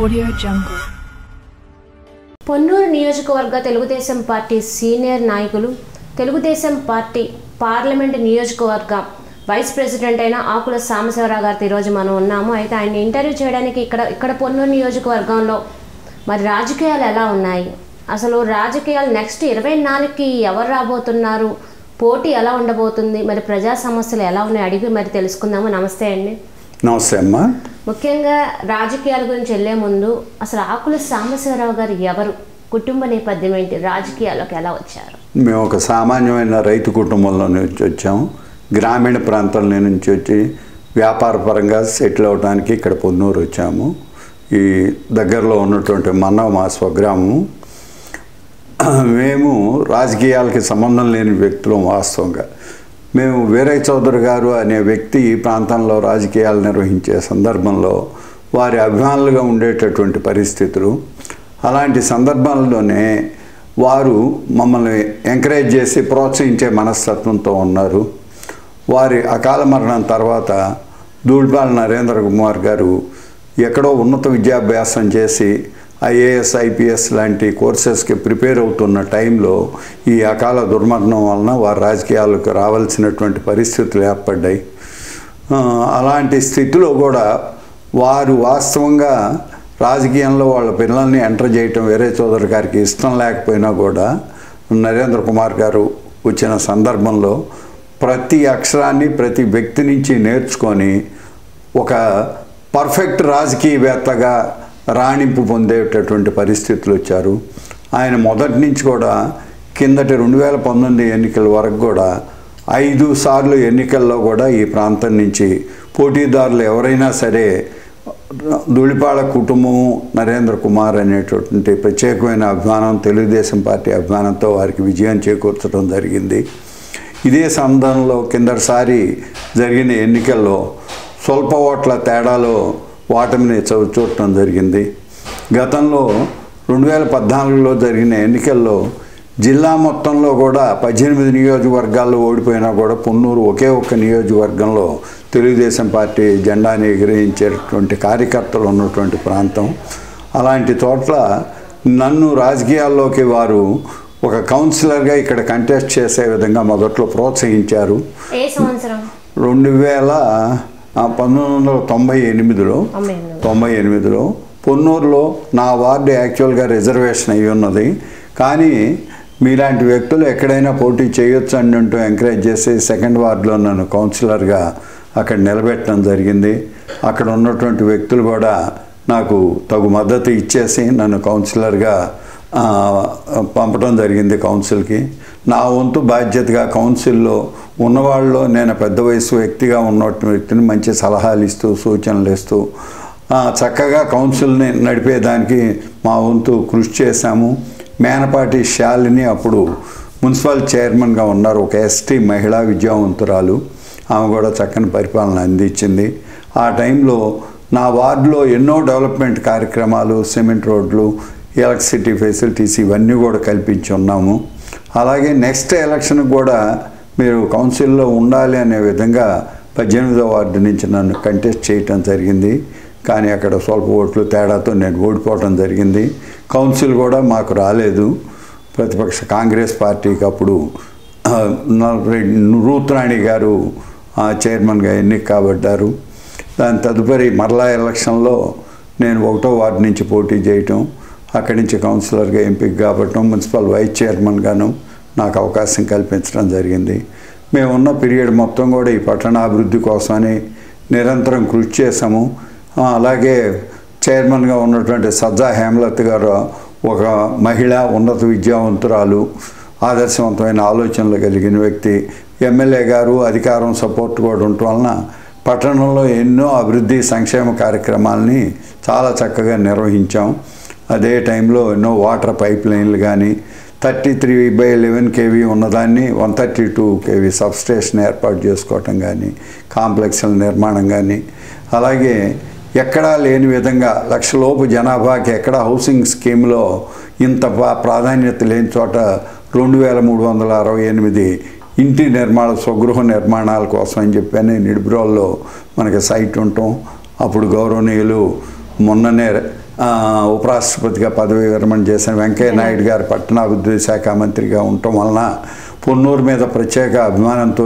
Audio Jungle. Ponnuru నియోజకవర్గ Telugu Desam party senior నాయకులు Telugu Desam party parliament నియోజకవర్గ వైస్ ప్రెసిడెంట్ అయిన ఆకుల సాంబశివరావు గారితో ఈరోజు మనం ఉన్నాము అయితే ఆయన ఇంటర్వ్యూ చేయడానికి ఇక్కడ ఇక్కడ పొన్నూరు నియోజకవర్గంలో మరి రాజకీయాలు ఎలా ఉన్నాయి అసలు రాజకీయాలు నెక్స్ట్ ఇరవై నాలుగుకి ఎవరు రాబోతున్నారు పోటీ ఎలా ఉండబోతుంది మరి ప్రజా సమస్యలు ఎలా ఉన్నాయి అడిగి మరి తెలుసుకుందాము నమస్తే అండి నమస్తే అమ్మా ముఖ్యంగా రాజకీయాల గురించి వెళ్లే ముందు అసలు ఆకుల సాంబశివరావు గారు ఎవరు కుటుంబ నేపథ్యం ఏంటి రాజకీయాల్లోకి ఎలా వచ్చారు మేము ఒక సామాన్యమైన రైతు కుటుంబంలో నుంచి వచ్చాము గ్రామీణ ప్రాంతాల నుంచి వచ్చి వ్యాపార పరంగా సెటిల్ అవడానికి ఇక్కడ పొన్నూరు వచ్చాము ఈ దగ్గరలో ఉన్నటువంటి మన్నవ మా స్వగ్రామం మేము రాజకీయాలకి సంబంధం లేని వ్యక్తులం వాస్తవంగా మేము వీరయ్య చౌదరి గారు అనే వ్యక్తి ఈ ప్రాంతంలో రాజకీయాలు నిర్వహించే సందర్భంలో వారి అభిమానులుగా ఉండేటటువంటి పరిస్థితులు అలాంటి సందర్భాల్లోనే వారు మమ్మల్ని ఎంకరేజ్ చేసి ప్రోత్సహించే మనస్తత్వంతో ఉన్నారు వారి అకాల మరణం తర్వాత దూడిపాల నరేంద్ర కుమార్ గారు ఎక్కడో ఉన్నత విద్యాభ్యాసం చేసి ఐఏఎస్ ఐపీఎస్ లాంటి కోర్సెస్కి ప్రిపేర్ అవుతున్న టైంలో ఈ అకాల దుర్మరణం వలన వారు రాజకీయాలకు రావాల్సినటువంటి పరిస్థితులు ఏర్పడ్డాయి ఆ, అలాంటి స్థితిలో కూడా వారు వాస్తవంగా రాజకీయంలో వాళ్ళ పిల్లల్ని ఎంటర్ చేయటం వేరే చౌదరి గారికి ఇష్టం లేకపోయినా కూడా నరేంద్ర కుమార్ గారు వచ్చిన సందర్భంలో ప్రతి అక్షరాన్ని ప్రతి వ్యక్తి నుంచి నేర్చుకొని ఒక పర్ఫెక్ట్ రాజకీయవేత్తగా రాణింపు పొందేటటువంటి పరిస్థితులు వచ్చారు ఆయన మొదటి నుంచి కూడా కిందటి రెండు వేల పంతొమ్మిది ఎన్నికల వరకు కూడా ఐదు సార్లు ఎన్నికల్లో కూడా ఈ ప్రాంతం నుంచి పోటీదారులు ఎవరైనా సరే ధూళిపాళ కుటుంబము నరేంద్ర కుమార్ అనేటటువంటి ప్రత్యేకమైన అభిమానం తెలుగుదేశం పార్టీ అభిమానంతో వారికి విజయం చేకూర్చడం జరిగింది ఇదే సందర్భంలో కిందటిసారి జరిగిన ఎన్నికల్లో స్వల్ప ఓట్ల తేడాలో ఓటమిని చవి చూడటం జరిగింది గతంలో రెండు వేల పద్నాలుగులో జరిగిన ఎన్నికల్లో జిల్లా మొత్తంలో కూడా పద్దెనిమిది నియోజకవర్గాల్లో ఓడిపోయినా కూడా పొన్నూరు ఒకే ఒక్క నియోజకవర్గంలో తెలుగుదేశం పార్టీ జెండాని ఎగిరించేటువంటి కార్యకర్తలు ఉన్నటువంటి ప్రాంతం అలాంటి చోట్ల నన్ను రాజకీయాల్లోకి వారు ఒక కౌన్సిలర్గా ఇక్కడ కంటెస్ట్ చేసే విధంగా మొదట్లో ప్రోత్సహించారు ఏ సంవత్సరం రెండు వేల ఆ, పంతొమ్మిది వందల తొంభై ఎనిమిదిలో తొంభై ఎనిమిది. తొంభై ఎనిమిదిలో పొన్నూరులో నా వార్డు యాక్చువల్గా రిజర్వేషన్ అయి ఉన్నది కానీ మీలాంటి వ్యక్తులు ఎక్కడైనా పోటీ చేయొచ్చు అని అంటూ ఎంకరేజ్ చేసి సెకండ్ వార్డులో నన్ను కౌన్సిలర్గా అక్కడ నిలబెట్టడం జరిగింది అక్కడ ఉన్నటువంటి వ్యక్తులు కూడా నాకు తగు మద్దతు ఇచ్చేసి నన్ను కౌన్సిలర్గా ఆ, పంపడం జరిగింది కౌన్సిల్కి నా వంతు బాధ్యతగా కౌన్సిల్లో ఉన్నవాళ్ళలో నేను పెద్ద వయసు వ్యక్తిగా ఉన్నటువంటి వ్యక్తిని మంచి సలహాలు ఇస్తూ సూచనలు ఇస్తూ ఆ, చక్కగా కౌన్సిల్ని నడిపేదానికి మా వంతు కృషి చేశాము మేనపాటి శాలిని అప్పుడు మున్సిపల్ చైర్మన్గా ఉన్నారు ఒక ఎస్టీ మహిళా విద్యావంతురాలు ఆమె కూడా చక్కని పరిపాలన అందించింది ఆ టైంలో నా వార్డులో ఎన్నో డెవలప్మెంట్ కార్యక్రమాలు సిమెంట్ రోడ్లు ఎలక్ట్రిసిటీ ఫెసిలిటీస్ ఇవన్నీ కూడా కల్పించి ఉన్నాము అలాగే నెక్స్ట్ ఎలక్షన్ కూడా మీరు కౌన్సిల్లో ఉండాలి అనే విధంగా పద్దెనిమిదో వార్డు నుంచి నన్ను కంటెస్ట్ చేయటం జరిగింది కానీ అక్కడ స్వల్ప ఓట్లు తేడాతో నేను ఓడిపోవటం జరిగింది కౌన్సిల్ కూడా మాకు రాలేదు ప్రతిపక్ష కాంగ్రెస్ పార్టీకి అప్పుడు ఆ, నలభై- రూత్ రాణి గారు ఆ, చైర్మన్గా ఎన్నిక కాబడ్డారు దాని తదుపరి మరలా ఎలక్షన్లో నేను ఒకటో వార్డు నుంచి పోటీ చేయటం అక్కడి నుంచి కౌన్సిలర్గా ఎంపిక కాబట్టడం మున్సిపల్ వైస్ చైర్మన్గాను నాకు అవకాశం కల్పించడం జరిగింది మేమున్న పీరియడ్ మొత్తం కూడా ఈ పట్టణాభివృద్ధి కోసమని నిరంతరం కృషి చేశాము ఆ, అలాగే చైర్మన్గా ఉన్నటువంటి సజ్జా హేమలత్ గారు ఒక మహిళ ఉన్నత విద్యావంతురాలు ఆదర్శవంతమైన ఆలోచనలు కలిగిన వ్యక్తి ఎమ్మెల్యే గారు అధికారం సపోర్ట్ కూడా ఉండటం వలన పట్టణంలో ఎన్నో అభివృద్ధి సంక్షేమ కార్యక్రమాలని చాలా చక్కగా నిర్వహించాం అదే టైంలో ఎన్నో వాటర్ పైప్ లైన్లు కానీ thirty three by eleven KV ఉన్నదాన్ని one thirty two KV substation ఏర్పాటు చేసుకోవటం కానీ కాంప్లెక్స్ల నిర్మాణం కానీ అలాగే ఎక్కడా లేని విధంగా లక్షలోపు జనాభాకి ఎక్కడ హౌసింగ్ స్కీమ్లో ఇంత పా- ప్రాధాన్యత లేని చోట రెండు వేల మూడు వందల అరవై ఎనిమిది ఇంటి నిర్మాణ స్వగృహ నిర్మాణాల కోసం అని చెప్పని నిడుబ్రోల్లో మనకి సైట్ ఉంటాం అప్పుడు గౌరవనీయులు మొన్ననే ఆ, ఉపరాష్ట్రపతిగా పదవి విరమణ చేసిన వెంకయ్య నాయుడు గారు పట్టణాభివృద్ధి శాఖ మంత్రిగా ఉండటం వలన పొన్నూరు మీద ప్రత్యేక అభిమానంతో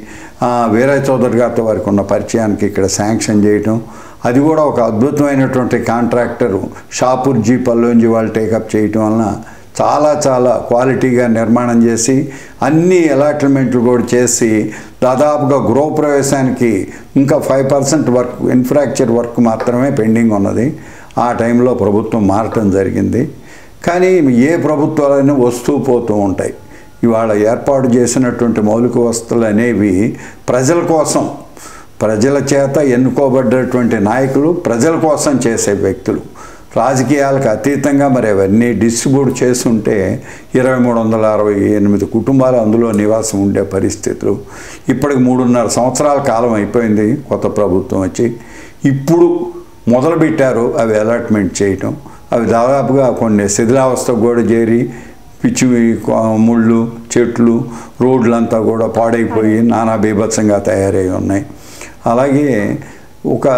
వీరయ్య చౌదరి గారితో వారికి ఉన్న పరిచయానికి ఇక్కడ శాంక్షన్ చేయటం అది కూడా ఒక అద్భుతమైనటువంటి కాంట్రాక్టరు షాపూర్ జీ పల్లోంజి వాళ్ళు టేకప్ చేయటం వలన చాలా చాలా క్వాలిటీగా నిర్మాణం చేసి అన్ని అలాట్మెంట్లు కూడా చేసి దాదాపుగా గృహప్రవేశానికి ఇంకా five percent work infrastructure work మాత్రమే పెండింగ్ ఉన్నది ఆ టైంలో ప్రభుత్వం మారటం జరిగింది కానీ ఏ ప్రభుత్వాలైనా వస్తూ పోతూ ఉంటాయి ఇవాళ ఏర్పాటు చేసినటువంటి మౌలిక వసతులు అనేవి ప్రజల కోసం ప్రజల చేత ఎన్నుకోబడ్డటువంటి నాయకులు ప్రజల కోసం చేసే వ్యక్తులు రాజకీయాలకు అతీతంగా మరి అవన్నీ డిస్ట్రిబ్యూట్ చేస్తుంటే ఇరవై మూడు వందల అరవై ఎనిమిది కుటుంబాలు అందులో నివాసం ఉండే పరిస్థితులు ఇప్పటికి మూడున్నర సంవత్సరాల కాలం అయిపోయింది కొత్త ప్రభుత్వం వచ్చి ఇప్పుడు మొదలుపెట్టారు అవి అలాట్మెంట్ చేయటం అవి దాదాపుగా కొన్ని శిథిలావస్థకు కూడా చేరి పిచ్చి ముళ్ళు చెట్లు రోడ్లంతా కూడా పాడైపోయి నానా బీభత్సంగా తయారై ఉన్నాయి అలాగే ఒక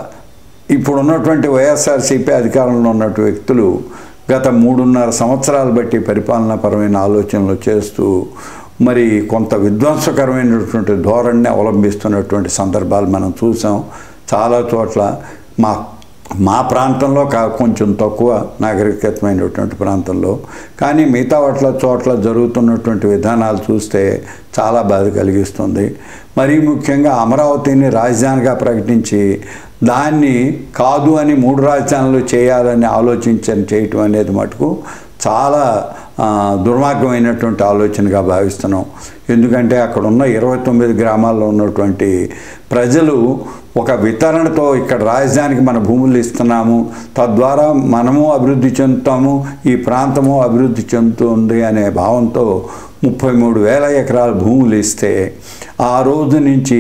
ఇప్పుడు ఉన్నటువంటి వైఎస్ఆర్సీపీ అధికారంలో ఉన్నటువంటి వ్యక్తులు గత మూడున్నర సంవత్సరాలు బట్టి పరిపాలనాపరమైన ఆలోచనలు చేస్తూ మరి కొంత విధ్వంసకరమైనటువంటి ధోరణిని అవలంబిస్తున్నటువంటి సందర్భాలు మనం చూసాం చాలా చోట్ల మా మా ప్రాంతంలో కా కొంచెం తక్కువ నాగరికతమైనటువంటి ప్రాంతంలో కానీ మిగతా వాట్ల చోట్ల జరుగుతున్నటువంటి విధానాలు చూస్తే చాలా బాధ కలిగిస్తుంది మరీ ముఖ్యంగా అమరావతిని రాజధానిగా ప్రకటించి దాన్ని కాదు అని మూడు రాజధానులు చేయాలని ఆలోచించని చేయటం అనేది మటుకు చాలా ఆ, దుర్మార్గమైనటువంటి ఆలోచనగా భావిస్తున్నాం ఎందుకంటే అక్కడ ఉన్న ఇరవై తొమ్మిది గ్రామాల్లో ఉన్నటువంటి ప్రజలు ఒక వితరణతో ఇక్కడ రాజధానికి మన భూములు ఇస్తున్నాము తద్వారా మనము అభివృద్ధి చెందుతాము ఈ ప్రాంతము అభివృద్ధి చెందుతుంది అనే భావంతో ముప్పై మూడు వేల ఎకరాల భూములు ఇస్తే ఆ రోజు నుంచి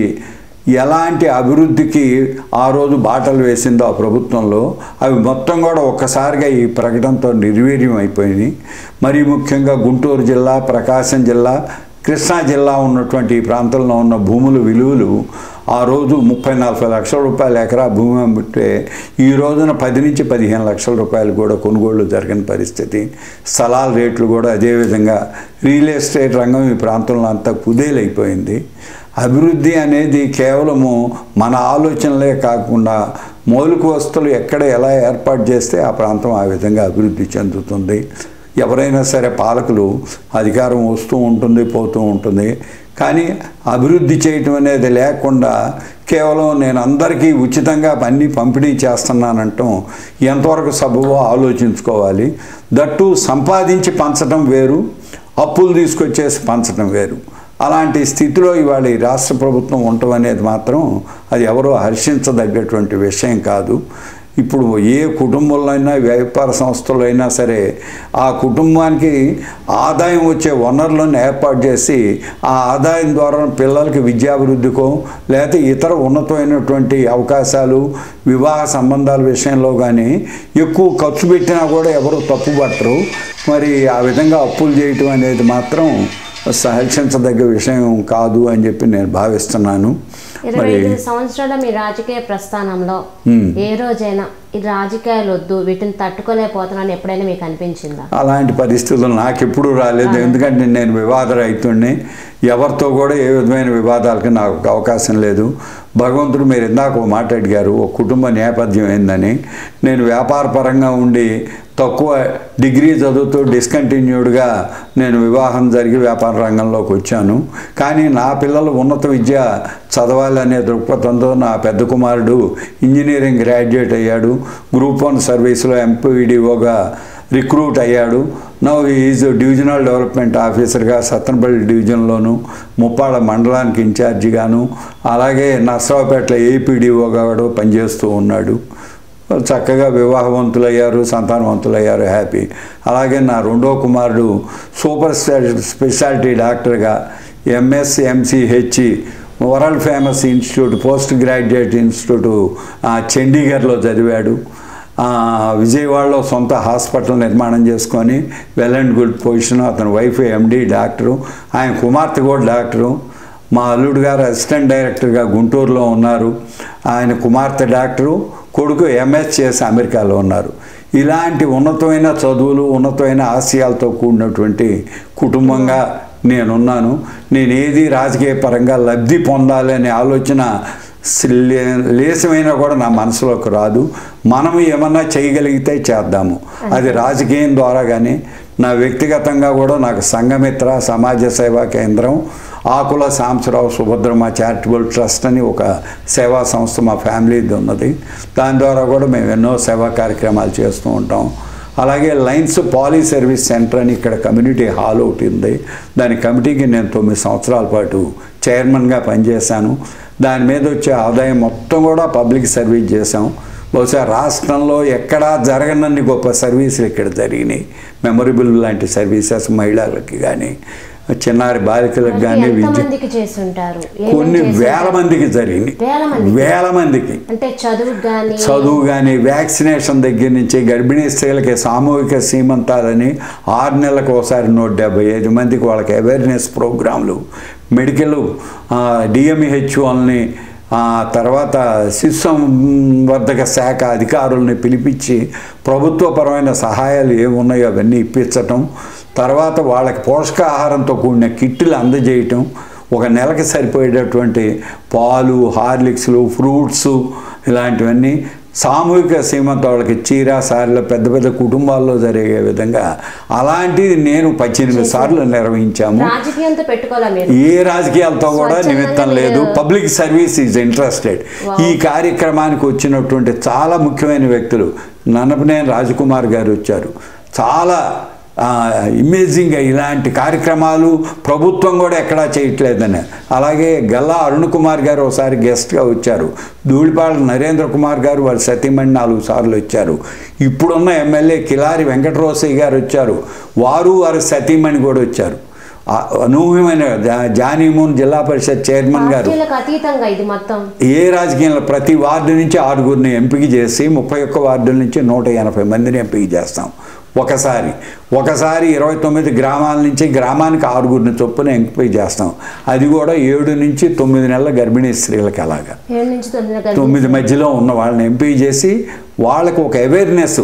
ఎలాంటి అభివృద్ధికి ఆ రోజు బాటలు వేసిందో ఆ ప్రభుత్వంలో అవి మొత్తం కూడా ఒక్కసారిగా ఈ ప్రకటనతో నిర్వీర్యం అయిపోయినాయి మరి ముఖ్యంగా గుంటూరు జిల్లా ప్రకాశం జిల్లా కృష్ణా జిల్లా ఉన్నటువంటి ఈ ప్రాంతంలో ఉన్న భూముల విలువలు ఆ రోజు ముప్పై నలభై లక్షల రూపాయల ఎకరా భూమి అమ్మితే ఈ రోజున పది నుంచి పదిహేను లక్షల రూపాయలు కూడా కొనుగోళ్లు జరిగిన పరిస్థితి స్థలాల రేట్లు కూడా అదేవిధంగా రియల్ ఎస్టేట్ రంగం ఈ ప్రాంతంలో అంతా కుదేలైపోయింది అభివృద్ధి అనేది కేవలము మన ఆలోచనలే కాకుండా మౌలిక వస్తువులు ఎక్కడ ఎలా ఏర్పాటు చేస్తే ఆ ప్రాంతం ఆ విధంగా అభివృద్ధి చెందుతుంది ఎవరైనా సరే పాలకులు అధికారం వస్తూ ఉంటుంది పోతూ ఉంటుంది కానీ అభివృద్ధి చేయటం అనేది లేకుండా కేవలం నేను అందరికీ ఉచితంగా అన్నీ పంపిణీ చేస్తున్నానంటాం ఎంతవరకు సబబో ఆలోచించుకోవాలి దట్టు సంపాదించి పంచడం వేరు అప్పులు తీసుకొచ్చేసి పంచడం వేరు అలాంటి స్థితిలో ఇవాళ ఈ రాష్ట్ర ప్రభుత్వం ఉండటం అనేది మాత్రం అది ఎవరో హర్షించదగ్గటువంటి విషయం కాదు ఇప్పుడు ఏ కుటుంబంలో అయినా వ్యాపార సంస్థలు అయినా సరే ఆ కుటుంబానికి ఆదాయం వచ్చే వనరులను ఏర్పాటు చేసి ఆ ఆదాయం ద్వారా పిల్లలకి విద్యాభివృద్ధికో లేకపోతే ఇతర ఉన్నతమైనటువంటి అవకాశాలు వివాహ సంబంధాల విషయంలో కానీ ఎక్కువ ఖర్చు పెట్టినా కూడా ఎవరు తప్పుపట్టరు మరి ఆ విధంగా అప్పులు చేయటం అనేది మాత్రం సహర్షించదగ్గ విషయం కాదు అని చెప్పి నేను భావిస్తున్నాను ఇరవై మరి ఐదు సంవత్సరాల మీ రాజకీయ ప్రస్థానంలో మ్మ్. ఏ రోజైనా ఈ రాజకీయాలు వద్దు వీటిని తట్టుకోలేకపోతున్నాను ఎప్పుడైనా మీకు అనిపించిందా అలాంటి పరిస్థితులు నాకు ఎప్పుడూ రాలేదు ఎందుకంటే నేను వివాద రైతుణ్ణి ఎవరితో కూడా ఏ విధమైన వివాదాలకి నాకు అవకాశం లేదు భగవంతుడు మీరు ఇందాక ఒక మాట అడిగారు ఒక కుటుంబ నేపథ్యం ఏందని నేను వ్యాపార పరంగా ఉండి తక్కువ డిగ్రీ చదువుతూ డిస్కంటిన్యూడ్గా నేను వివాహం జరిగి వ్యాపార రంగంలోకి వచ్చాను కానీ నా పిల్లలు ఉన్నత విద్య చదవాలనే దృక్పథంతో నా పెద్ద కుమారుడు ఇంజనీరింగ్ గ్రాడ్యుయేట్ అయ్యాడు గ్రూప్ వన్ సర్వీస్లో ఎంపీడీఓగా రిక్రూట్ అయ్యాడు నవ్ ఈజ్ డివిజనల్ డెవలప్మెంట్ ఆఫీసర్గా సత్తనపల్లి డివిజన్లోను ముప్పాళ్ళ మండలానికి ఇన్ఛార్జిగాను అలాగే నర్సరావుపేటలో ఏపీడీఓగా కూడా పనిచేస్తూ ఉన్నాడు చక్కగా వివాహవంతులయ్యారు సంతానవంతులయ్యారు హ్యాపీ అలాగే నా రెండో కుమారుడు సూపర్ స్పె- స్పెషాలిటీ డాక్టర్గా MS MCh world famous institute post graduate institute ఆ, చండీగఢ్లో చదివాడు ఆ, విజయవాడలో సొంత హాస్పిటల్ నిర్మాణం చేసుకొని వెల్ అండ్ గుడ్ పొజిషన్ అతని వైఫ్ ఎండి డాక్టరు ఆయన కుమార్తె కూడా డాక్టరు మా అల్లుడు గారు అసిస్టెంట్ డైరెక్టర్గా గుంటూరులో ఉన్నారు ఆయన కుమార్తె డాక్టరు కొడుకు ఎంఎస్ చేసి అమెరికాలో ఉన్నారు ఇలాంటి ఉన్నతమైన చదువులు ఉన్నతమైన ఆశయాలతో కూడినటువంటి కుటుంబంగా నేనున్నాను నేను ఏది రాజకీయ పరంగా లబ్ధి పొందాలనే ఆలోచన లే- లేశమైనా కూడా నా మనసులోకి రాదు మనం ఏమన్నా చేయగలిగితే చేద్దాము అది రాజకీయం ద్వారా కానీ నా వ్యక్తిగతంగా కూడా నాకు సంఘమిత్ర సమాజ సేవా కేంద్రం ఆకుల సాంబశివరావు సుభద్రమ చారిటబుల్ ట్రస్ట్ అని ఒక సేవా సంస్థ మా ఫ్యామిలీది ఉన్నది దాని ద్వారా కూడా మేము ఎన్నో సేవా కార్యక్రమాలు చేస్తూ ఉంటాం అలాగే లైన్స్ పాలీ సర్వీస్ సెంటర్ అని ఇక్కడ కమ్యూనిటీ హాల్ ఒకటి ఉంది దాని కమిటీకి నేను తొమ్మిది సంవత్సరాల పాటు చైర్మన్గా పనిచేశాను దాని మీద వచ్చే ఆదాయం మొత్తం కూడా పబ్లిక్ సర్వీస్ చేశాం బహుశా రాష్ట్రంలో ఎక్కడా జరగనన్ని గొప్ప సర్వీసులు ఇక్కడ జరిగినాయి మెమొరబుల్ లాంటి సర్వీసెస్ మహిళలకి కానీ చిన్నారి బాలికలకు కానీ ఎంత విద్య మందికి చేస్తుంటారు ఏమేం కొన్ని చేస్తుంటారు? వేల మందికి జరిగినాయి వేల మందికి? వేల మందికి అంటే చదువు కానీ చదువు కానీ వ్యాక్సినేషన్ దగ్గర నుంచి గర్భిణీ స్త్రీలకి సామూహిక సీమంతాలని ఆరు నెలలకు ఒకసారి నూట డెబ్బై ఐదు మందికి వాళ్ళకి అవేర్నెస్ ప్రోగ్రాంలు మెడికల్ డిఎంహెచ్ఓల్ని తర్వాత శిశు సంవర్ధక శాఖ అధికారుల్ని పిలిపించి ప్రభుత్వపరమైన సహాయాలు ఏమున్నాయో అవన్నీ ఇప్పించటం తర్వాత వాళ్ళకి పోషకాహారంతో కూడిన కిట్లు అందజేయటం ఒక నెలకి సరిపోయేటటువంటి పాలు హార్లిక్స్లు ఫ్రూట్స్ ఇలాంటివన్నీ సామూహిక సీమంత వాళ్ళకి చీర సారీలు పెద్ద పెద్ద కుటుంబాల్లో జరిగే విధంగా అలాంటిది నేను పద్దెనిమిది సార్లు నిర్వహించాము రాజకీయంతో పెట్టుకోవాలా మీరు ఏ రాజకీయాలతో కూడా స్వచ్ఛందంగా నిమిత్తం లేదు మీరు- public service is interested Wow. ఈ కార్యక్రమానికి వచ్చినటువంటి చాలా ముఖ్యమైన వ్యక్తులు నన్నపనేని రాజకుమార్ గారు వచ్చారు చాలా ఇమేజింగ్గా ఇలాంటి కార్యక్రమాలు ప్రభుత్వం కూడా ఎక్కడా చేయట్లేదని అలాగే గల్లా అరుణ్ కుమార్ గారు ఒకసారి గెస్ట్గా వచ్చారు ధూళిపాళ నరేంద్ర కుమార్ గారు వాళ్ళ సతీమణి నాలుగు సార్లు వచ్చారు ఇప్పుడున్న ఎమ్మెల్యే కిలారి వెంకటరోసయ్య గారు వచ్చారు వారు వారి సతీమణి కూడా వచ్చారు ఆ అనూహ్యమైన జా- జానీమూన్ జిల్లా పరిషత్ చైర్మన్ గారు పార్టీలకు అతీతంగా ఇది మొత్తం ఏ రాజకీయంలో ప్రతి వార్డు నుంచి ఆరుగురిని ఎంపిక చేసి ముప్పై ఒక్క వార్డుల నుంచి నూట ఎనభై మందిని ఎంపిక చేస్తాం ఒకసారి ఒకసారి ఇరవై తొమ్మిది గ్రామాల నుంచి గ్రామానికి ఆరుగురిని చొప్పున ఎంపిక చేస్తాం అది కూడా ఏడు నుంచి తొమ్మిది నెలల గర్భిణీ స్త్రీలకి అలాగా ఏడు నుంచి తొమ్మిది గంటలు. తొమ్మిది మధ్యలో ఉన్న వాళ్ళని ఎంపిక చేసి వాళ్ళకు ఒక అవేర్నెస్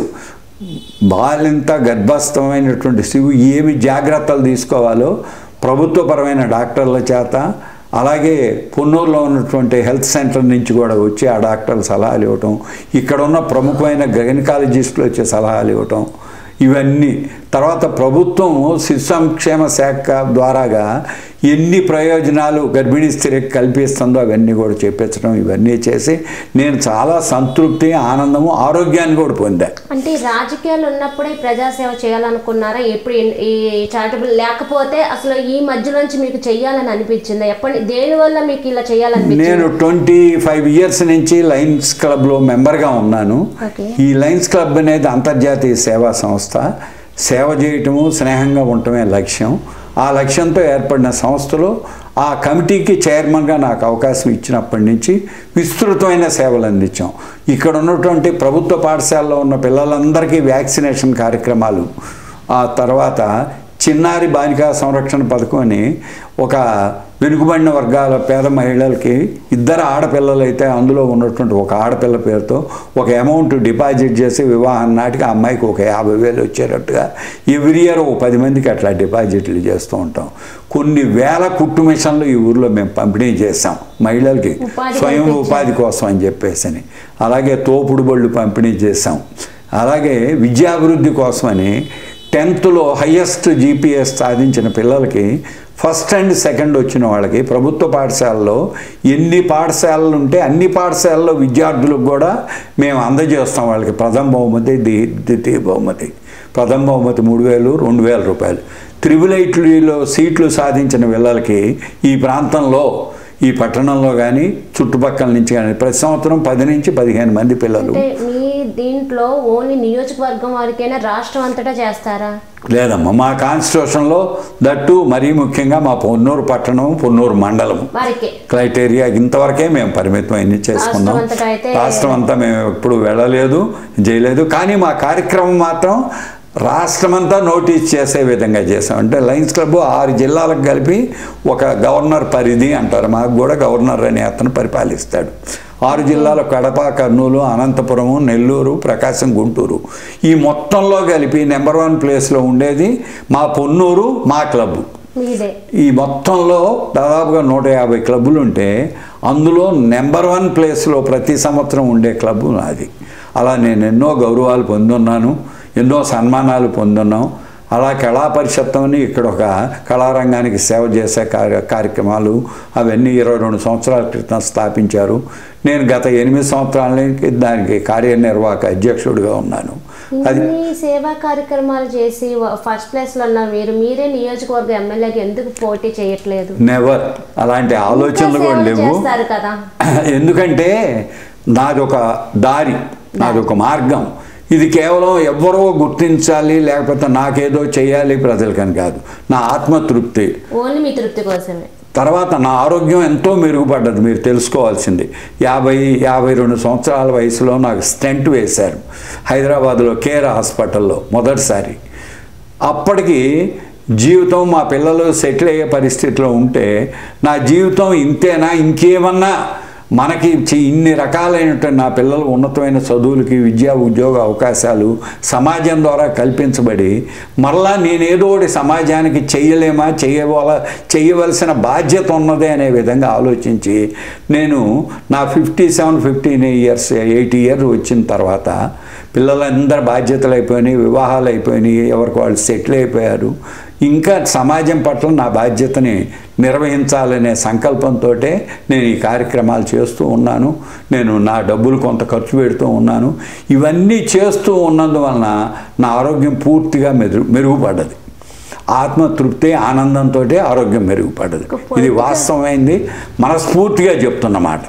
బాలింత గర్భస్థమైనటువంటి శివు ఏమి జాగ్రత్తలు తీసుకోవాలో ప్రభుత్వపరమైన డాక్టర్ల చేత అలాగే పొన్నూరులో ఉన్నటువంటి హెల్త్ సెంటర్ నుంచి కూడా వచ్చి ఆ డాక్టర్లు సలహాలు ఇవ్వటం ఇక్కడ ఉన్న ప్రముఖమైన గైనకాలజిస్టులు వచ్చి సలహాలు ఇవ్వటం ఇవన్నీ తర్వాత ప్రభుత్వం శిశు సంక్షేమ శాఖ ద్వారాగా ఎన్ని ప్రయోజనాలు గర్భిణీ స్త్రీకి కల్పిస్తుందో అవన్నీ కూడా చెప్పించడం ఇవన్నీ చేసి నేను చాలా సంతృప్తి ఆనందము ఆరోగ్యాన్ని కూడా పొందా అంటే ఈ రాజకీయాలు ఉన్నప్పుడే ప్రజాసేవ చేయాలనుకున్నారా ఎప్పుడు ఈ- ఈ చారిటబుల్ లేకపోతే అసలు ఈ మధ్యలోంచి మీకు చెయ్యాలని అనిపించిందా ఎప్పటి దేనివల్ల మీకు ఇలా చేయాలనిపించింది నేను ట్వంటీ ఫైవ్ ఇయర్స్ నుంచి లయన్స్ క్లబ్లో మెంబర్గా ఉన్నాను ఓకే. ఈ లయన్స్ క్లబ్ అనేది అంతర్జాతీయ సేవా సంస్థ సేవ చేయటము స్నేహంగా ఉండటమే లక్ష్యం ఆ లక్ష్యంతో ఏర్పడిన సంస్థలో ఆ కమిటీకి చైర్మన్గా నాకు అవకాశం ఇచ్చినప్పటి నుంచి విస్తృతమైన సేవలు అందించాం ఇక్కడ ఉన్నటువంటి ప్రభుత్వ పాఠశాలలో ఉన్న పిల్లలందరికీ వ్యాక్సినేషన్ కార్యక్రమాలు ఆ తర్వాత చిన్నారి బాలికా సంరక్షణ పథకం అని ఒక వెనుకబడిన వర్గాల పేద మహిళలకి ఇద్దరు ఆడపిల్లలు అయితే అందులో ఉన్నటువంటి ఒక ఆడపిల్ల పేరుతో ఒక అమౌంట్ డిపాజిట్ చేసి వివాహం నాటికి ఆ అమ్మాయికి ఒక యాభై వేలు వచ్చేటట్టుగా ఎవ్రీ ఇయర్ ఒక పది మందికి అట్లా డిపాజిట్లు చేస్తూ ఉంటాం కొన్ని వేల కుట్టు మిషన్లు ఈ ఊర్లో మేము పంపిణీ చేస్తాం మహిళలకి ఉపాధి స్వయం కల్పించారు. ఉపాధి కోసం అని చెప్పేసి అలాగే తోపుడు బళ్ళు పంపిణీ చేశాం అలాగే విద్యాభివృద్ధి కోసమని టెన్త్లో హయ్యెస్ట్ జీపీఎస్ సాధించిన పిల్లలకి ఫస్ట్ అండ్ సెకండ్ వచ్చిన వాళ్ళకి ప్రభుత్వ పాఠశాలలో ఎన్ని పాఠశాలలు ఉంటే అన్ని పాఠశాలలో విద్యార్థులకు కూడా మేము అందజేస్తాం వాళ్ళకి ప్రథమ బహుమతి ది- ద్వితీయ బహుమతి ప్రథమ బహుమతి మూడు వేలు రెండు వేల రూపాయలు త్రిబుల్ ఐటీలో సీట్లు సాధించిన పిల్లలకి ఈ ప్రాంతంలో ఈ పట్టణంలో కానీ చుట్టుపక్కల నుంచి కానీ ప్రతి సంవత్సరం పది నుంచి పదిహేను మంది పిల్లలు అంటే మీ దీంట్లో ఓన్లీ నియోజకవర్గం వారికైనా రాష్ట్రం అంతటా చేస్తారా లేదమ్మా మా కాన్స్టిట్యూషన్లో దట్టు మరీ ముఖ్యంగా మా పొన్నూరు పట్టణం పొన్నూరు మండలం వారికే క్రైటీరియా ఇంతవరకే మేము పరిమితం అన్ని చేసుకున్నాం రాష్ట్రం అంతటా అయితే- రాష్ట్రం అంతా మేము ఎప్పుడు వెళ్ళలేదు చేయలేదు కానీ మా కార్యక్రమం మాత్రం రాష్ట్రమంతా నోటీస్ చేసే విధంగా చేసాం అంటే లయన్స్ క్లబ్ ఆరు జిల్లాలకు కలిపి ఒక గవర్నర్ పరిధి అంటారు మాకు కూడా గవర్నర్ అనే అతను పరిపాలిస్తాడు ఆరు జిల్లాలు కడప కర్నూలు అనంతపురము నెల్లూరు ప్రకాశం గుంటూరు ఈ మొత్తంలో కలిపి నెంబర్ వన్ ప్లేస్లో ఉండేది మా పొన్నూరు మా క్లబ్ మీదే ఈ మొత్తంలో దాదాపుగా నూట యాభై క్లబ్బులు ఉంటే అందులో నెంబర్ వన్ ప్లేస్లో ప్రతి సంవత్సరం ఉండే క్లబ్ నాది అలా నేను ఎన్నో గౌరవాలు పొందున్నాను ఎన్నో సన్మానాలు పొందున్నాం అలా కళా పరిషత్తు ఇక్కడ ఒక కళారంగానికి సేవ చేసే కార్య కార్యక్రమాలు అవన్నీ ఇరవై రెండు సంవత్సరాల క్రితం స్థాపించారు నేను గత ఎనిమిది సంవత్సరాలకి దానికి కార్యనిర్వాహక అధ్యక్షుడిగా ఉన్నాను అది ఇన్ని సేవా కార్యక్రమాలు చేసి వ- ఫస్ట్ ప్లేస్ లో ఉన్నారు మీరు మీరే నియోజకవర్గ ఎమ్మెల్యేకి ఎందుకు పోటీ చేయట్లేదు నెవర్ అలాంటి ఆలోచనలు ఇంకా కూడా సేవలు లేవు చేస్తారు కదా ఎందుకంటే నాది ఒక దారి నాది ఒక మార్గం ఇది కేవలం ఎవరో గుర్తించాలి లేకపోతే నాకేదో చేయాలి ప్రజలకని కాదు నా ఆత్మతృప్తి ఓన్లీ మీ తృప్తి కోసమే తర్వాత నా ఆరోగ్యం ఎంతో మెరుగుపడ్డది మీరు తెలుసుకోవాల్సింది యాభై యాభై రెండు సంవత్సరాల వయసులో నాకు స్టెంట్ వేశారు హైదరాబాద్లో కేర్ హాస్పిటల్లో మొదటిసారి అప్పటికి జీవితం మా పిల్లలు సెటిల్ అయ్యే పరిస్థితిలో ఉంటే నా జీవితం ఇంతేనా ఇంకేమన్నా మనకి చి- ఇన్ని రకాలైనటువంటి నా పిల్లలు ఉన్నతమైన చదువులకి విద్యా ఉద్యోగ అవకాశాలు సమాజం ద్వారా కల్పించబడి మరలా నేనేదో ఒకటి సమాజానికి చెయ్యలేమా చెయ్యవల చెయ్యవలసిన బాధ్యత ఉన్నదే అనే విధంగా ఆలోచించి నేను నా fifty seven fifteen years eighty years వచ్చిన తర్వాత పిల్లలందరూ బాధ్యతలు అయిపోయినాయి వివాహాలు అయిపోయినాయి ఎవరికి వాళ్ళు సెటిల్ అయిపోయారు ఇంకా సమాజం పట్ల నా బాధ్యతని నిర్వహించాలనే సంకల్పంతో నేను ఈ కార్యక్రమాలు చేస్తూ ఉన్నాను నేను నా డబ్బులు కొంత ఖర్చు పెడుతూ ఉన్నాను ఇవన్నీ చేస్తూ ఉన్నందువలన నా ఆరోగ్యం పూర్తిగా మెరుగు మెరుగుపడ్డది ఆత్మతృప్తి ఆనందంతో ఆరోగ్యం మెరుగుపడ్డది ఇది వాస్తవమైంది మనస్ఫూర్తిగా చెప్తున్నమాట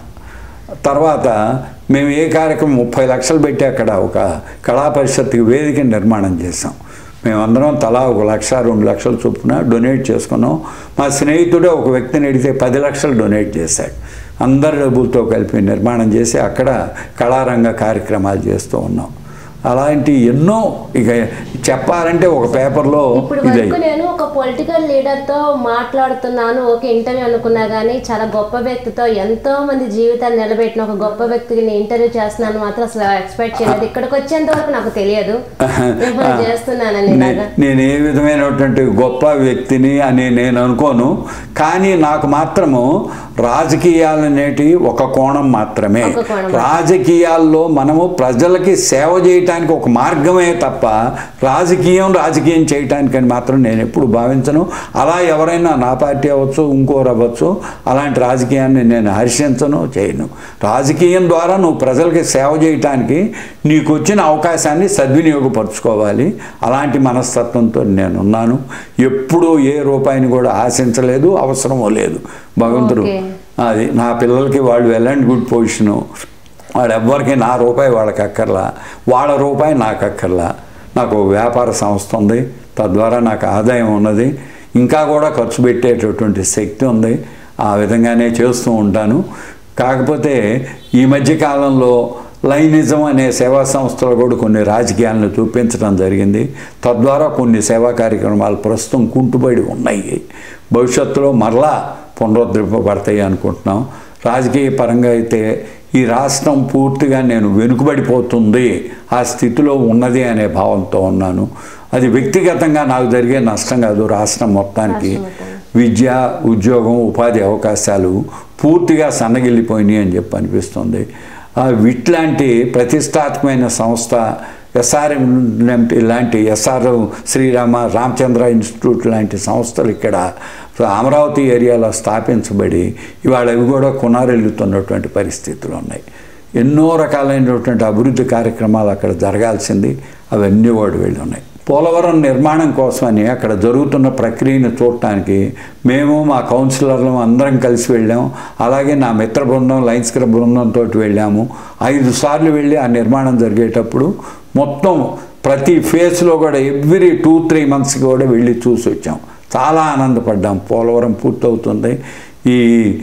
తర్వాత మేము ఏ కార్యక్రమం ముప్పై లక్షలు పెట్టి అక్కడ ఒక కళా పరిషత్కి వేదిక నిర్మాణం చేసాం మేమందరం తలా ఒక లక్ష రెండు లక్షలు చొప్పున డొనేట్ చేసుకున్నాం మా స్నేహితుడే ఒక వ్యక్తిని అడిగితే పది లక్షలు డొనేట్ చేశాడు అందరి డబ్బులతో కలిపి నిర్మాణం చేసి అక్కడ కళారంగ కార్యక్రమాలు చేస్తూ ఉన్నాం అలాంటి ఎన్నో ఇక చెప్పాలంటే ఒక పేపర్లో ఇప్పుడు ఇది వరకు నేను ఒక పొలిటికల్ లీడర్ తో మాట్లాడుతున్నాను ఒక ఇంటర్వ్యూ అనుకున్నా కానీ చాలా గొప్ప వ్యక్తితో ఎంతో మంది జీవితాలు నిలబెట్టిన ఒక గొప్ప వ్యక్తికి నేను ఇంటర్వ్యూ చేస్తున్నాను మాత్రం అసలు ఎక్స్పెక్ట్ చేయలేదు ఇక్కడికి వచ్చేంత వరకు నాకు తెలియదు మిమ్మల్ని చేస్తున్నానని నే- ఇలాగా నేను ఏ విధమైనటువంటి గొప్ప వ్యక్తిని అని నేను అనుకోను కానీ నాకు మాత్రము రాజకీయాలు అనేటివి ఒక కోణం మాత్రమే ఒక కోణం. రాజకీయాల్లో మనము ప్రజలకి సేవ చేయటానికి ఒక మార్గమే తప్ప రాజకీయం రాజకీయం చేయటానికని మాత్రం నేను ఎప్పుడు భావించను అలా ఎవరైనా నా పార్టీ అవ్వచ్చు ఇంకోరు అవ్వచ్చు అలాంటి రాజకీయాన్ని నేను హర్షించను చేయను రాజకీయం ద్వారా నువ్వు ప్రజలకి సేవ చేయటానికి నీకు వచ్చిన అవకాశాన్ని సద్వినియోగపరచుకోవాలి అలాంటి మనస్తత్వంతో నేను ఉన్నాను ఎప్పుడూ ఏ రూపాయిని కూడా ఆశించలేదు అవసరమూ లేదు భగవంతుడు ఓకే. అది నా పిల్లలకి వాళ్ళు వెల్ అండ్ గుడ్ పొజిషను వాడు ఎవ్వరికి నా రూపాయి వాళ్ళకి అక్కర్లా వాళ్ళ రూపాయి నాకు అక్కర్లా నాకు ఒక వ్యాపార సంస్థ ఉంది తద్వారా నాకు ఆదాయం ఉన్నది ఇంకా కూడా ఖర్చు పెట్టేటటువంటి శక్తి ఉంది ఆ విధంగానే చేస్తూ ఉంటాను కాకపోతే ఈ మధ్య కాలంలో లైనిజం అనే సేవా సంస్థలో కూడా కొన్ని రాజకీయాలను చూపించడం జరిగింది తద్వారా కొన్ని సేవా కార్యక్రమాలు ప్రస్తుతం కుంటుపడి ఉన్నాయి భవిష్యత్తులో మరలా పునరుద్ధరింపబడతాయి అనుకుంటున్నాం రాజకీయ పరంగా అయితే ఈ రాష్ట్రం పూర్తిగా నేను వెనుకబడిపోతుంది ఆ స్థితిలో ఉన్నది అనే భావంతో ఉన్నాను అది వ్యక్తిగతంగా నాకు జరిగే నష్టం కాదు రాష్ట్రం మొత్తానికి విద్య ఉద్యోగం ఉపాధి అవకాశాలు పూర్తిగా సన్నగిల్లిపోయినాయి అని చెప్పి అనిపిస్తుంది ఆ ఇట్లాంటి ప్రతిష్టాత్మకమైన సంస్థ ఎస్ఆర్ఎం లాంటి ఎస్ఆర్ శ్రీరామ రామచంద్ర ఇన్స్టిట్యూట్ లాంటి సంస్థలు ఇక్కడ అమరావతి ఏరియాలో స్థాపించబడి ఇవాళ అవి కూడా కొనారెళ్తున్నటువంటి పరిస్థితులు ఉన్నాయి ఎన్నో రకాలైనటువంటి అభివృద్ధి కార్యక్రమాలు అక్కడ జరగాల్సింది అవన్నీ వాడు వెళ్ళి ఉన్నాయి పోలవరం నిర్మాణం కోసమని అక్కడ జరుగుతున్న ప్రక్రియను చూడటానికి మేము మా కౌన్సిలర్లు అందరం కలిసి వెళ్ళాం అలాగే నా మిత్ర బృందం లైన్స్ క్లబ్ బృందంతో వెళ్ళాము ఐదు సార్లు వెళ్ళి ఆ నిర్మాణం జరిగేటప్పుడు మొత్తం ప్రతి ఫేస్లో కూడా ఎవ్రీ టూ త్రీ మంత్స్కి కూడా వెళ్ళి చూసి వచ్చాం చాలా ఆనందపడ్డాం పోలవరం పూర్తవుతుంది ఈ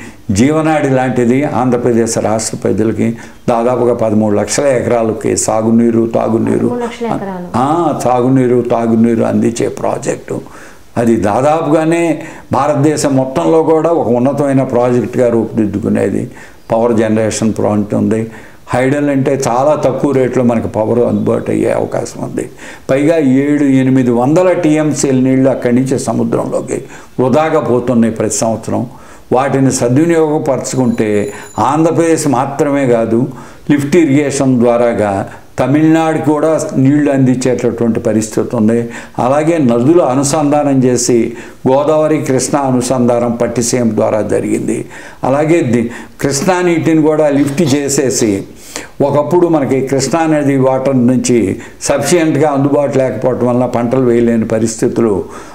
జీవనాడి లాంటిది ఆంధ్రప్రదేశ్ రాష్ట్ర ప్రజలకి దాదాపుగా పదమూడు లక్షల ఎకరాలకి సాగునీరు తాగునీరు మూడు లక్షల ఎకరాలు ఆ, తాగునీరు తాగునీరు అందించే ప్రాజెక్టు అది దాదాపుగానే భారతదేశం మొత్తంలో కూడా ఒక ఉన్నతమైన ప్రాజెక్టుగా రూపుదిద్దుకునేది పవర్ జనరేషన్ ప్లాంట్ ఉంది హైడల్ అంటే చాలా తక్కువ రేట్లో మనకు పవర్ అందుబాటు అయ్యే అవకాశం ఉంది పైగా ఏడు ఎనిమిది వందల టీఎంసీల నీళ్లు అక్కడి నుంచి సముద్రంలోకి వృధాగా పోతున్నాయి ప్రతి సంవత్సరం వాటిని సద్వినియోగపరచుకుంటే ఆంధ్రప్రదేశ్ మాత్రమే కాదు లిఫ్ట్ ఇరిగేషన్ ద్వారాగా తమిళనాడు కూడా నీళ్లు అందించేటటువంటి పరిస్థితి ఉంది అలాగే నదులు అనుసంధానం చేసి గోదావరి కృష్ణా అనుసంధానం పట్టిసీమ ద్వారా జరిగింది అలాగే ది కృష్ణా నీటిని కూడా లిఫ్ట్ చేసేసి ఒకప్పుడు మనకి కృష్ణా నది వాటర్ నుంచి సఫిషియెంట్గా అందుబాటు లేకపోవటం వల్ల పంటలు వేయలేని పరిస్థితులు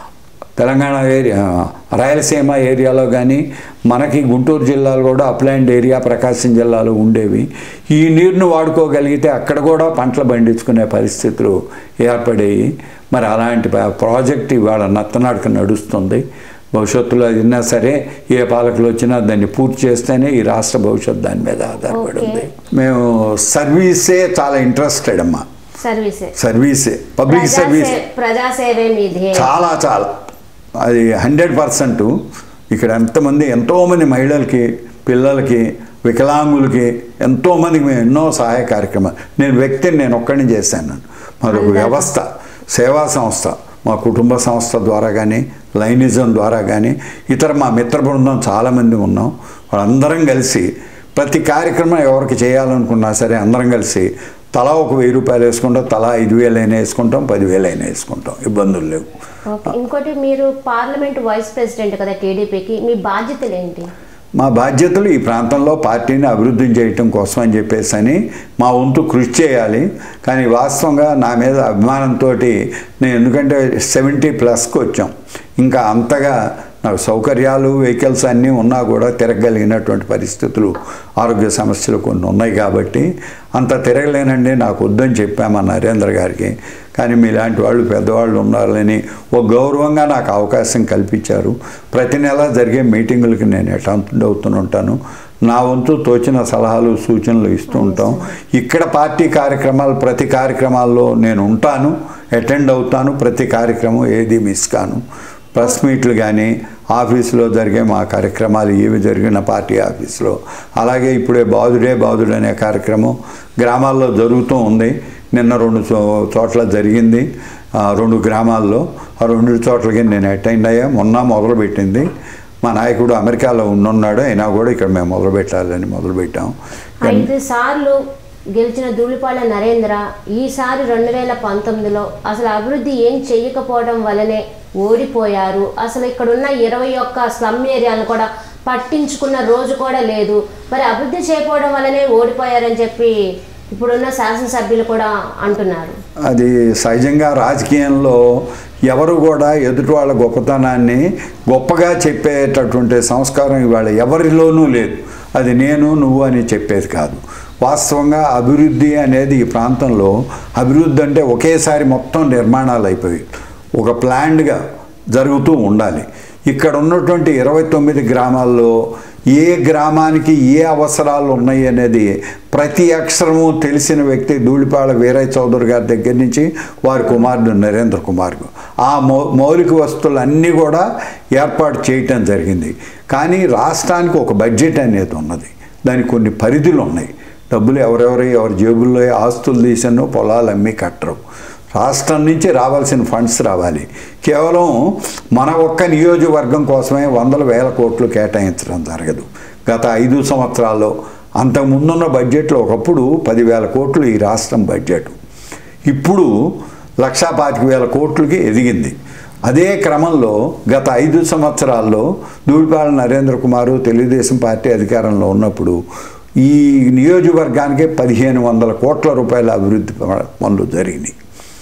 తెలంగాణ ఏరియా రాయలసీమ ఏరియాలో కానీ మనకి గుంటూరు జిల్లాలో కూడా అప్లాండ్ ఏరియా ప్రకాశం జిల్లాలో ఉండేవి ఈ నీరును వాడుకోగలిగితే అక్కడ కూడా పంటలు పండించుకునే పరిస్థితులు ఏర్పడేవి మరి అలాంటి ప- ప్రాజెక్ట్ ఇవాళ నత్తనాడుకు నడుస్తుంది భవిష్యత్తులో అయినా సరే ఏ పాలకులు వచ్చినా దాన్ని పూర్తి చేస్తేనే ఈ రాష్ట్ర భవిష్యత్తు దాని మీద ఆధారపడి ఉంది మేము సర్వీసే చాలా ఇంట్రెస్టెడ్ అమ్మా సర్వీసే సర్వీసే పబ్లిక్ ప్రజా సర్వీస్ సే- ప్రజాసేవే మీ ధ్యేయం చాలా చాలా అది హండ్రెడ్ పర్సెంట్ ఇక్కడ ఎంతమంది ఎంతోమంది మహిళలకి పిల్లలకి వికలాంగులకి ఎంతోమందికి మేము ఎన్నో సహాయ కార్యక్రమాలు నేను వ్యక్తిని నేను ఒక్కడిని చేశాను మాది ఒక వ్యవస్థ సేవా సంస్థ మా కుటుంబ సంస్థ ద్వారా కానీ లైనిజం ద్వారా కానీ ఇతర మా మిత్ర బృందం చాలామంది ఉన్నాం వాళ్ళందరం కలిసి ప్రతి కార్యక్రమం ఎవరికి చేయాలనుకున్నా సరే అందరం కలిసి తలా ఒక వెయ్యి రూపాయలు వేసుకుంటాం తలా ఐదు వేలు అయినా వేసుకుంటాం పదివేలు అయినా వేసుకుంటాం ఇబ్బందులు లేవు ఓకే ఇంకోటి మీరు పార్లమెంట్ వైస్ ప్రెసిడెంట్ కదా టీడీపీకి మీ బాధ్యతలు ఏంటి మా బాధ్యతలు ఈ ప్రాంతంలో పార్టీని అభివృద్ధి చేయటం కోసం అని చెప్పేసి అని మా వంతు కృషి చేయాలి కానీ వాస్తవంగా నా మీద అభిమానంతో నేను ఎందుకంటే సెవెంటీ ప్లస్కి వచ్చాం ఇంకా అంతగా నాకు సౌకర్యాలు వెహికల్స్ అన్నీ ఉన్నా కూడా తిరగలిగినటువంటి పరిస్థితులు ఆరోగ్య సమస్యలు కొన్ని ఉన్నాయి కాబట్టి అంత తిరగలేనండి నాకు వద్దని చెప్పామా నరేంద్ర గారికి కానీ మీలాంటి వాళ్ళు పెద్దవాళ్ళు ఉన్నారని ఒక గౌరవంగా నాకు అవకాశం కల్పించారు ప్రతి నెల జరిగే మీటింగులకి నేను అటెండ్ అవుతూనే ఉంటాను నా వంతు తోచిన సలహాలు సూచనలు ఇస్తూ ఉంటాం ఇక్కడ పార్టీ కార్యక్రమాలు ప్రతి కార్యక్రమాల్లో నేను ఉంటాను అటెండ్ అవుతాను ప్రతి కార్యక్రమం ఏది మిస్ కాను ప్రెస్ మీట్లు కానీ ఆఫీసులో జరిగే మా కార్యక్రమాలు ఏవి జరిగిన పార్టీ ఆఫీసులో అలాగే ఇప్పుడే బాదుడే బాదుడు అనే కార్యక్రమం గ్రామాల్లో జరుగుతూ ఉంది నిన్న రెండు చో- చోట్ల జరిగింది ఆ, రెండు గ్రామాల్లో ఆ రెండు చోట్లకి నేను అటెండ్ అయ్యా మొన్న మొదలుపెట్టింది మా నాయకుడు అమెరికాలో ఉన్నున్నాడు అయినా కూడా ఇక్కడ మేము మొదలుపెట్టాలని మొదలుపెట్టాం ఐదు సార్లు గెలిచిన ధూళిపాళ నరేంద్ర ఈసారి రెండు వేల పంతొమ్మిదిలో అసలు అభివృద్ధి ఏం చెయ్యకపోవడం వల్లనే ఓడిపోయారు అసలు ఇక్కడున్న ఇరవై ఒక్క స్లమ్ ఏరియాలను కూడా పట్టించుకున్న రోజు కూడా లేదు మరి అభివృద్ధి చేయకపోవడం వల్లనే ఓడిపోయారని చెప్పి ఇప్పుడున్న శాసనసభ్యులు కూడా అంటున్నారు అది సహజంగా రాజకీయంలో ఎవరు కూడా ఎదుటి వాళ్ళ గొప్పతనాన్ని గొప్పగా చెప్పేటటువంటి సంస్కారం ఇవాళ ఎవరిలోనూ లేదు అది నేను నువ్వు అని చెప్పేది కాదు వాస్తవంగా అభివృద్ధి అనేది ఈ ప్రాంతంలో అభివృద్ధి అంటే ఒకేసారి మొత్తం నిర్మాణాలు అయిపోయి ఒక ప్లాన్డ్గా జరుగుతూ ఉండాలి ఇక్కడ ఉన్నటువంటి ఇరవై తొమ్మిది గ్రామాల్లో ఏ గ్రామానికి ఏ అవసరాలు ఉన్నాయి అనేది ప్రతి అక్షరము తెలిసిన వ్యక్తి ధూళిపాళ వీరయ్య చౌదరి గారి దగ్గర నుంచి వారి కుమారుడు నరేంద్ర కుమార్ ఆ మౌ మౌలిక వస్తువులన్నీ కూడా ఏర్పాటు చేయటం జరిగింది కానీ రాష్ట్రానికి ఒక బడ్జెట్ అనేది ఉన్నది దానికి కొన్ని పరిధులు ఉన్నాయి డబ్బులు ఎవరెవరు ఎవరి జేబుల్లో ఆస్తులు తీసానో పొలాలు అమ్మి కట్టరు రాష్ట్రం నుంచి రావాల్సిన ఫండ్స్ రావాలి కేవలం మన ఒక్క నియోజకవర్గం కోసమే వందల వేల కోట్లు కేటాయించడం జరగదు గత ఐదు సంవత్సరాల్లో అంతకు ముందున్న బడ్జెట్లో ఒకప్పుడు పదివేల కోట్లు ఈ రాష్ట్రం బడ్జెట్ ఇప్పుడు లక్షా పాతిక వేల కోట్లకి ఎదిగింది అదే క్రమంలో గత ఐదు సంవత్సరాల్లో ధూళిపాల నరేంద్ర కుమారు తెలుగుదేశం పార్టీ అధికారంలో ఉన్నప్పుడు ఈ నియోజకవర్గానికి పదిహేను వందల కోట్ల రూపాయల అభివృద్ధి పనులు జరిగినాయి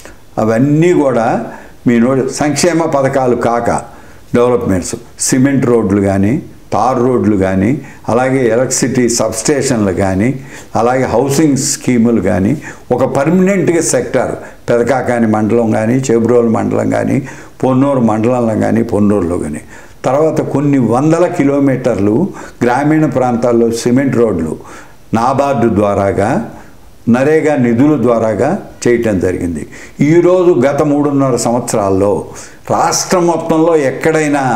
అవన్నీ కూడా మీ నో సంక్షేమ పథకాలు కాక డెవలప్మెంట్స్ సిమెంట్ రోడ్లు కానీ తార్ రోడ్లు కానీ అలాగే ఎలక్ట్రిసిటీ సబ్స్టేషన్లు కానీ అలాగే హౌసింగ్ స్కీములు కానీ ఒక పర్మనెంట్గా సెక్టర్ పెదకాకాని మండలం కానీ చేబ్రోలు మండలం కానీ పొన్నూరు మండలంలో కానీ పొన్నూరులో కానీ తర్వాత కొన్ని వందల కిలోమీటర్లు గ్రామీణ ప్రాంతాల్లో సిమెంట్ రోడ్లు నాబార్డు ద్వారాగా నరేగా నిధుల ద్వారాగా చేయటం జరిగింది ఈరోజు గత మూడున్నర సంవత్సరాల్లో రాష్ట్రం మొత్తంలో ఎక్కడైనా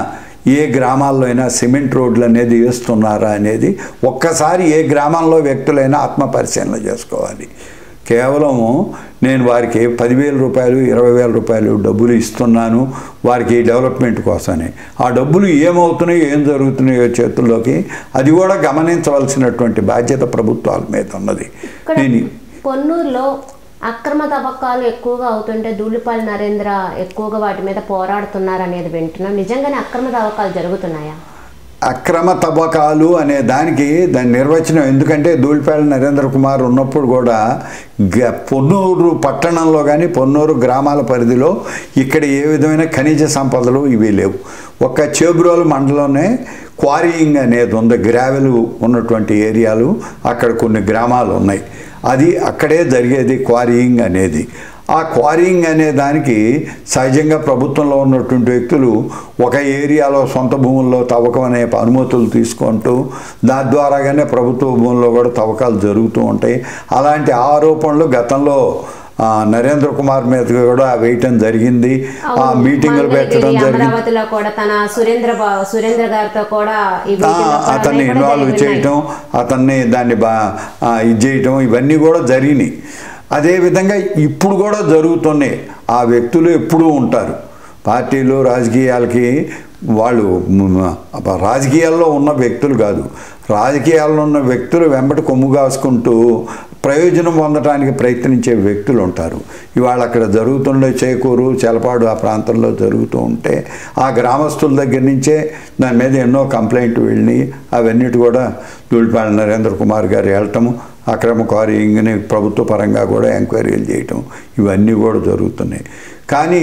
ఏ గ్రామాల్లో అయినా సిమెంట్ రోడ్లు అనేది వేస్తున్నారా అనేది ఒక్కసారి ఏ గ్రామంలో వ్యక్తులైనా ఆత్మ పరిశీలన చేసుకోవాలి కేవలము నేను వారికి పదివేల రూపాయలు ఇరవై వేల రూపాయలు డబ్బులు ఇస్తున్నాను వారికి డెవలప్మెంట్ కోసమే ఆ డబ్బులు ఏమవుతున్నాయో ఏం జరుగుతున్నాయో చేతుల్లోకి అది కూడా గమనించవలసినటువంటి బాధ్యత ప్రభుత్వాల మీద ఉన్నది ఇక్కడ నేను పొన్నూరులో అక్రమ తవ్వకాలు ఎక్కువగా అవుతుంటే ధూళిపాలి నరేంద్ర ఎక్కువగా వాటి మీద పోరాడుతున్నారు అనేది వింటున్నాం నిజంగానే అక్రమ తవ్వకాలు జరుగుతున్నాయా అక్రమ తవ్వకాలు అనే దానికి దాని నిర్వచనం ఎందుకంటే ధూళిపేట నరేంద్ర కుమార్ ఉన్నప్పుడు కూడా గ- పొన్నూరు పట్టణంలో కానీ పొన్నూరు గ్రామాల పరిధిలో ఇక్కడ ఏ విధమైన ఖనిజ సంపదలు ఇవి లేవు ఒక్క చేబ్రోలు మండలంలోనే క్వారీయింగ్ అనేది ఉంది గ్రావెల్ ఉన్నటువంటి ఏరియాలు అక్కడ కొన్ని గ్రామాలు ఉన్నాయి అది అక్కడే జరిగేది క్వారీయింగ్ అనేది ఆ క్వారీయింగ్ అనే దానికి సహజంగా ప్రభుత్వంలో ఉన్నటువంటి వ్యక్తులు ఒక ఏరియాలో సొంత భూముల్లో తవ్వకం అనే అనుమతులు తీసుకుంటూ దాని ద్వారాగానే ప్రభుత్వ భూముల్లో కూడా తవ్వకాలు జరుగుతూ ఉంటాయి అలాంటి ఆరోపణలు గతంలో ఆ, నరేంద్ర కుమార్ మీద కూడా వేయటం జరిగింది ఆ అవును, మీటింగులు పెట్టడం మంగళగిరి, జరిగింది అమరావతిలో కూడా తన సురేంద్ర బా- సురేంద్ర గారితో కూడా ఈ ఆ, వీటిలో కూడా అతన్ని అన్నీ కూడా ఇన్వాల్వ్ జరిగి ఉన్నాయి. చేయటం అతన్ని దాన్ని బా ఆ, ఇది చేయటం ఇవన్నీ కూడా జరిగినాయి అదేవిధంగా ఇప్పుడు కూడా జరుగుతున్నాయి ఆ వ్యక్తులు ఎప్పుడూ ఉంటారు పార్టీలు రాజకీయాలకి వాళ్ళు మ్, అబ్బా, రాజకీయాల్లో ఉన్న వ్యక్తులు కాదు రాజకీయాల్లో ఉన్న వ్యక్తులు వెంబడి కొమ్ము కాసుకుంటూ ప్రయోజనం పొందడానికి ప్రయత్నించే వ్యక్తులు ఉంటారు ఇవాళ అక్కడ జరుగుతుండే చేకూరు చెలపాడు ఆ ప్రాంతంలో జరుగుతూ ఉంటే ఆ గ్రామస్తుల దగ్గర నుంచే దాని మీద ఎన్నో కంప్లైంట్ వెళ్ళి అవన్నిటి కూడా దూళిపాళ నరేంద్ర కుమార్ గారు వెళ్ళటము అక్రమ క్వారీయింగ్ని ప్రభుత్వ పరంగా కూడా ఎంక్వైరీలు చేయటం ఇవన్నీ కూడా జరుగుతున్నాయి కానీ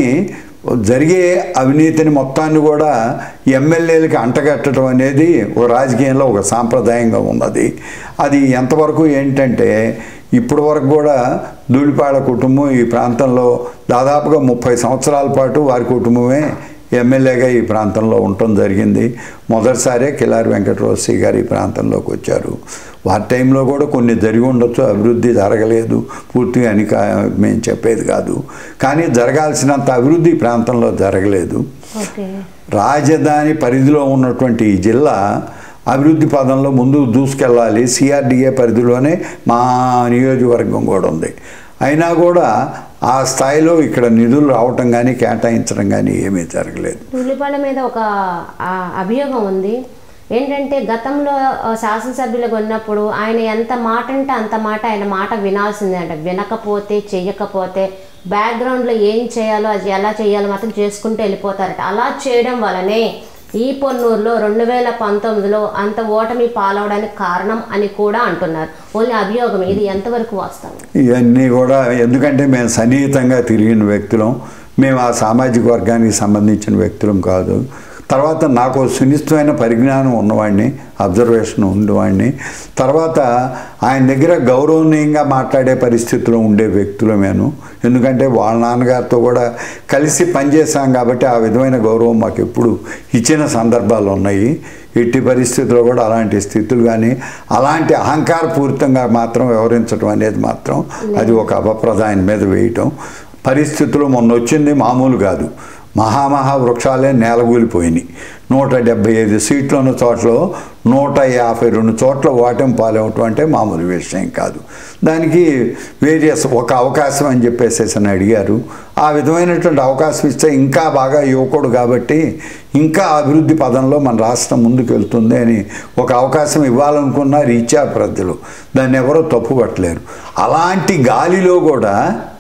జరిగే అవినీతిని మొత్తాన్ని కూడా ఎమ్మెల్యేలకి అంటగట్టడం అనేది ఓ రాజకీయంలో ఒక సాంప్రదాయంగా ఉన్నది అది ఎంతవరకు ఏంటంటే ఇప్పటి వరకు కూడా ధూళిపాడ కుటుంబం ఈ ప్రాంతంలో దాదాపుగా ముప్పై సంవత్సరాల పాటు వారి కుటుంబమే ఎమ్మెల్యేగా ఈ ప్రాంతంలో ఉండటం జరిగింది మొదటిసారే కిలారి వెంకటరోసి గారు ఈ ప్రాంతంలోకి వచ్చారు వారి టైంలో కూడా కొన్ని జరిగి ఉండొచ్చు అభివృద్ధి జరగలేదు పూర్తిగా అని కా- మేము చెప్పేది కాదు కానీ జరగాల్సినంత అభివృద్ధి ఈ ప్రాంతంలో జరగలేదు ఓకే రాజధాని పరిధిలో ఉన్నటువంటి ఈ జిల్లా అభివృద్ధి పదంలో ముందు దూసుకెళ్ళాలి సిఆర్డిఏ పరిధిలోనే మా నియోజకవర్గం కూడా ఉంది అయినా కూడా ఆ స్థాయిలో ఇక్కడ నిధులు రావటం కానీ కేటాయించడం కానీ ఏమీ జరగలేదు ధూళిపాల మీద ఒక ఆ, అభియోగం ఉంది ఏంటంటే గతంలో ఆ, శాసనసభ్యులుగా ఉన్నప్పుడు ఆయన ఎంత మాట అంటే అంత మాట ఆయన మాట వినాల్సిందే అంట వినకపోతే చెయ్యకపోతే బ్యాక్గ్రౌండ్లో ఏం చేయాలో అది ఎలా చేయాలో మాత్రం చేసుకుంటూ వెళ్ళిపోతారట అలా చేయడం వలనే ఈ పొన్నూరులో రెండు వేల పంతొమ్మిదిలో అంత ఓటమి పాలవడానికి కారణం అని కూడా అంటున్నారు ఓన్లీ అభియోగం ఇది ఎంతవరకు వాస్తవం ఇవన్నీ కూడా ఎందుకంటే మేము సన్నిహితంగా తిరిగిన వ్యక్తులం మేము ఆ సామాజిక వర్గానికి సంబంధించిన వ్యక్తులం కాదు తర్వాత నాకు ఓ సునిశ్చితమైన పరిజ్ఞానం ఉన్నవాడిని అబ్జర్వేషన్ ఉండేవాడిని తర్వాత ఆయన దగ్గర గౌరవనీయంగా మాట్లాడే పరిస్థితిలో ఉండే వ్యక్తులు మేము ఎందుకంటే వాళ్ళ నాన్నగారితో కూడా కలిసి పనిచేసాం కాబట్టి ఆ విధమైన గౌరవం మాకు ఎప్పుడు ఇచ్చిన సందర్భాలు ఉన్నాయి ఎట్టి పరిస్థితుల్లో కూడా అలాంటి స్థితులు కానీ అలాంటి అహంకారపూరితంగా మాత్రం వ్యవహరించడం అనేది మాత్రం అది ఒక అపప్రద ఆయన మీద వేయటం పరిస్థితులు మొన్న వచ్చింది మామూలు కాదు మహామహా వృక్షాలే నేలగూలిపోయినాయి నూట డెబ్బై ఐదు సీట్లు ఉన్న చోట్ల నూట యాభై రెండు చోట్ల ఓటమి పాలవటం అంటే మామూలు విషయం కాదు దానికి వేరియస్ ఒక అవకాశం అని చెప్పేసి అని అడిగారు ఆ విధమైనటువంటి అవకాశం ఇస్తే ఇంకా బాగా యువకుడు కాబట్టి ఇంకా అభివృద్ధి పదంలో మన రాష్ట్రం ముందుకు వెళ్తుంది అని ఒక అవకాశం ఇవ్వాలనుకున్నారు ఇచ్చారు ప్రజలు దాన్ని ఎవరో తప్పుపట్టలేరు అలాంటి గాలిలో కూడా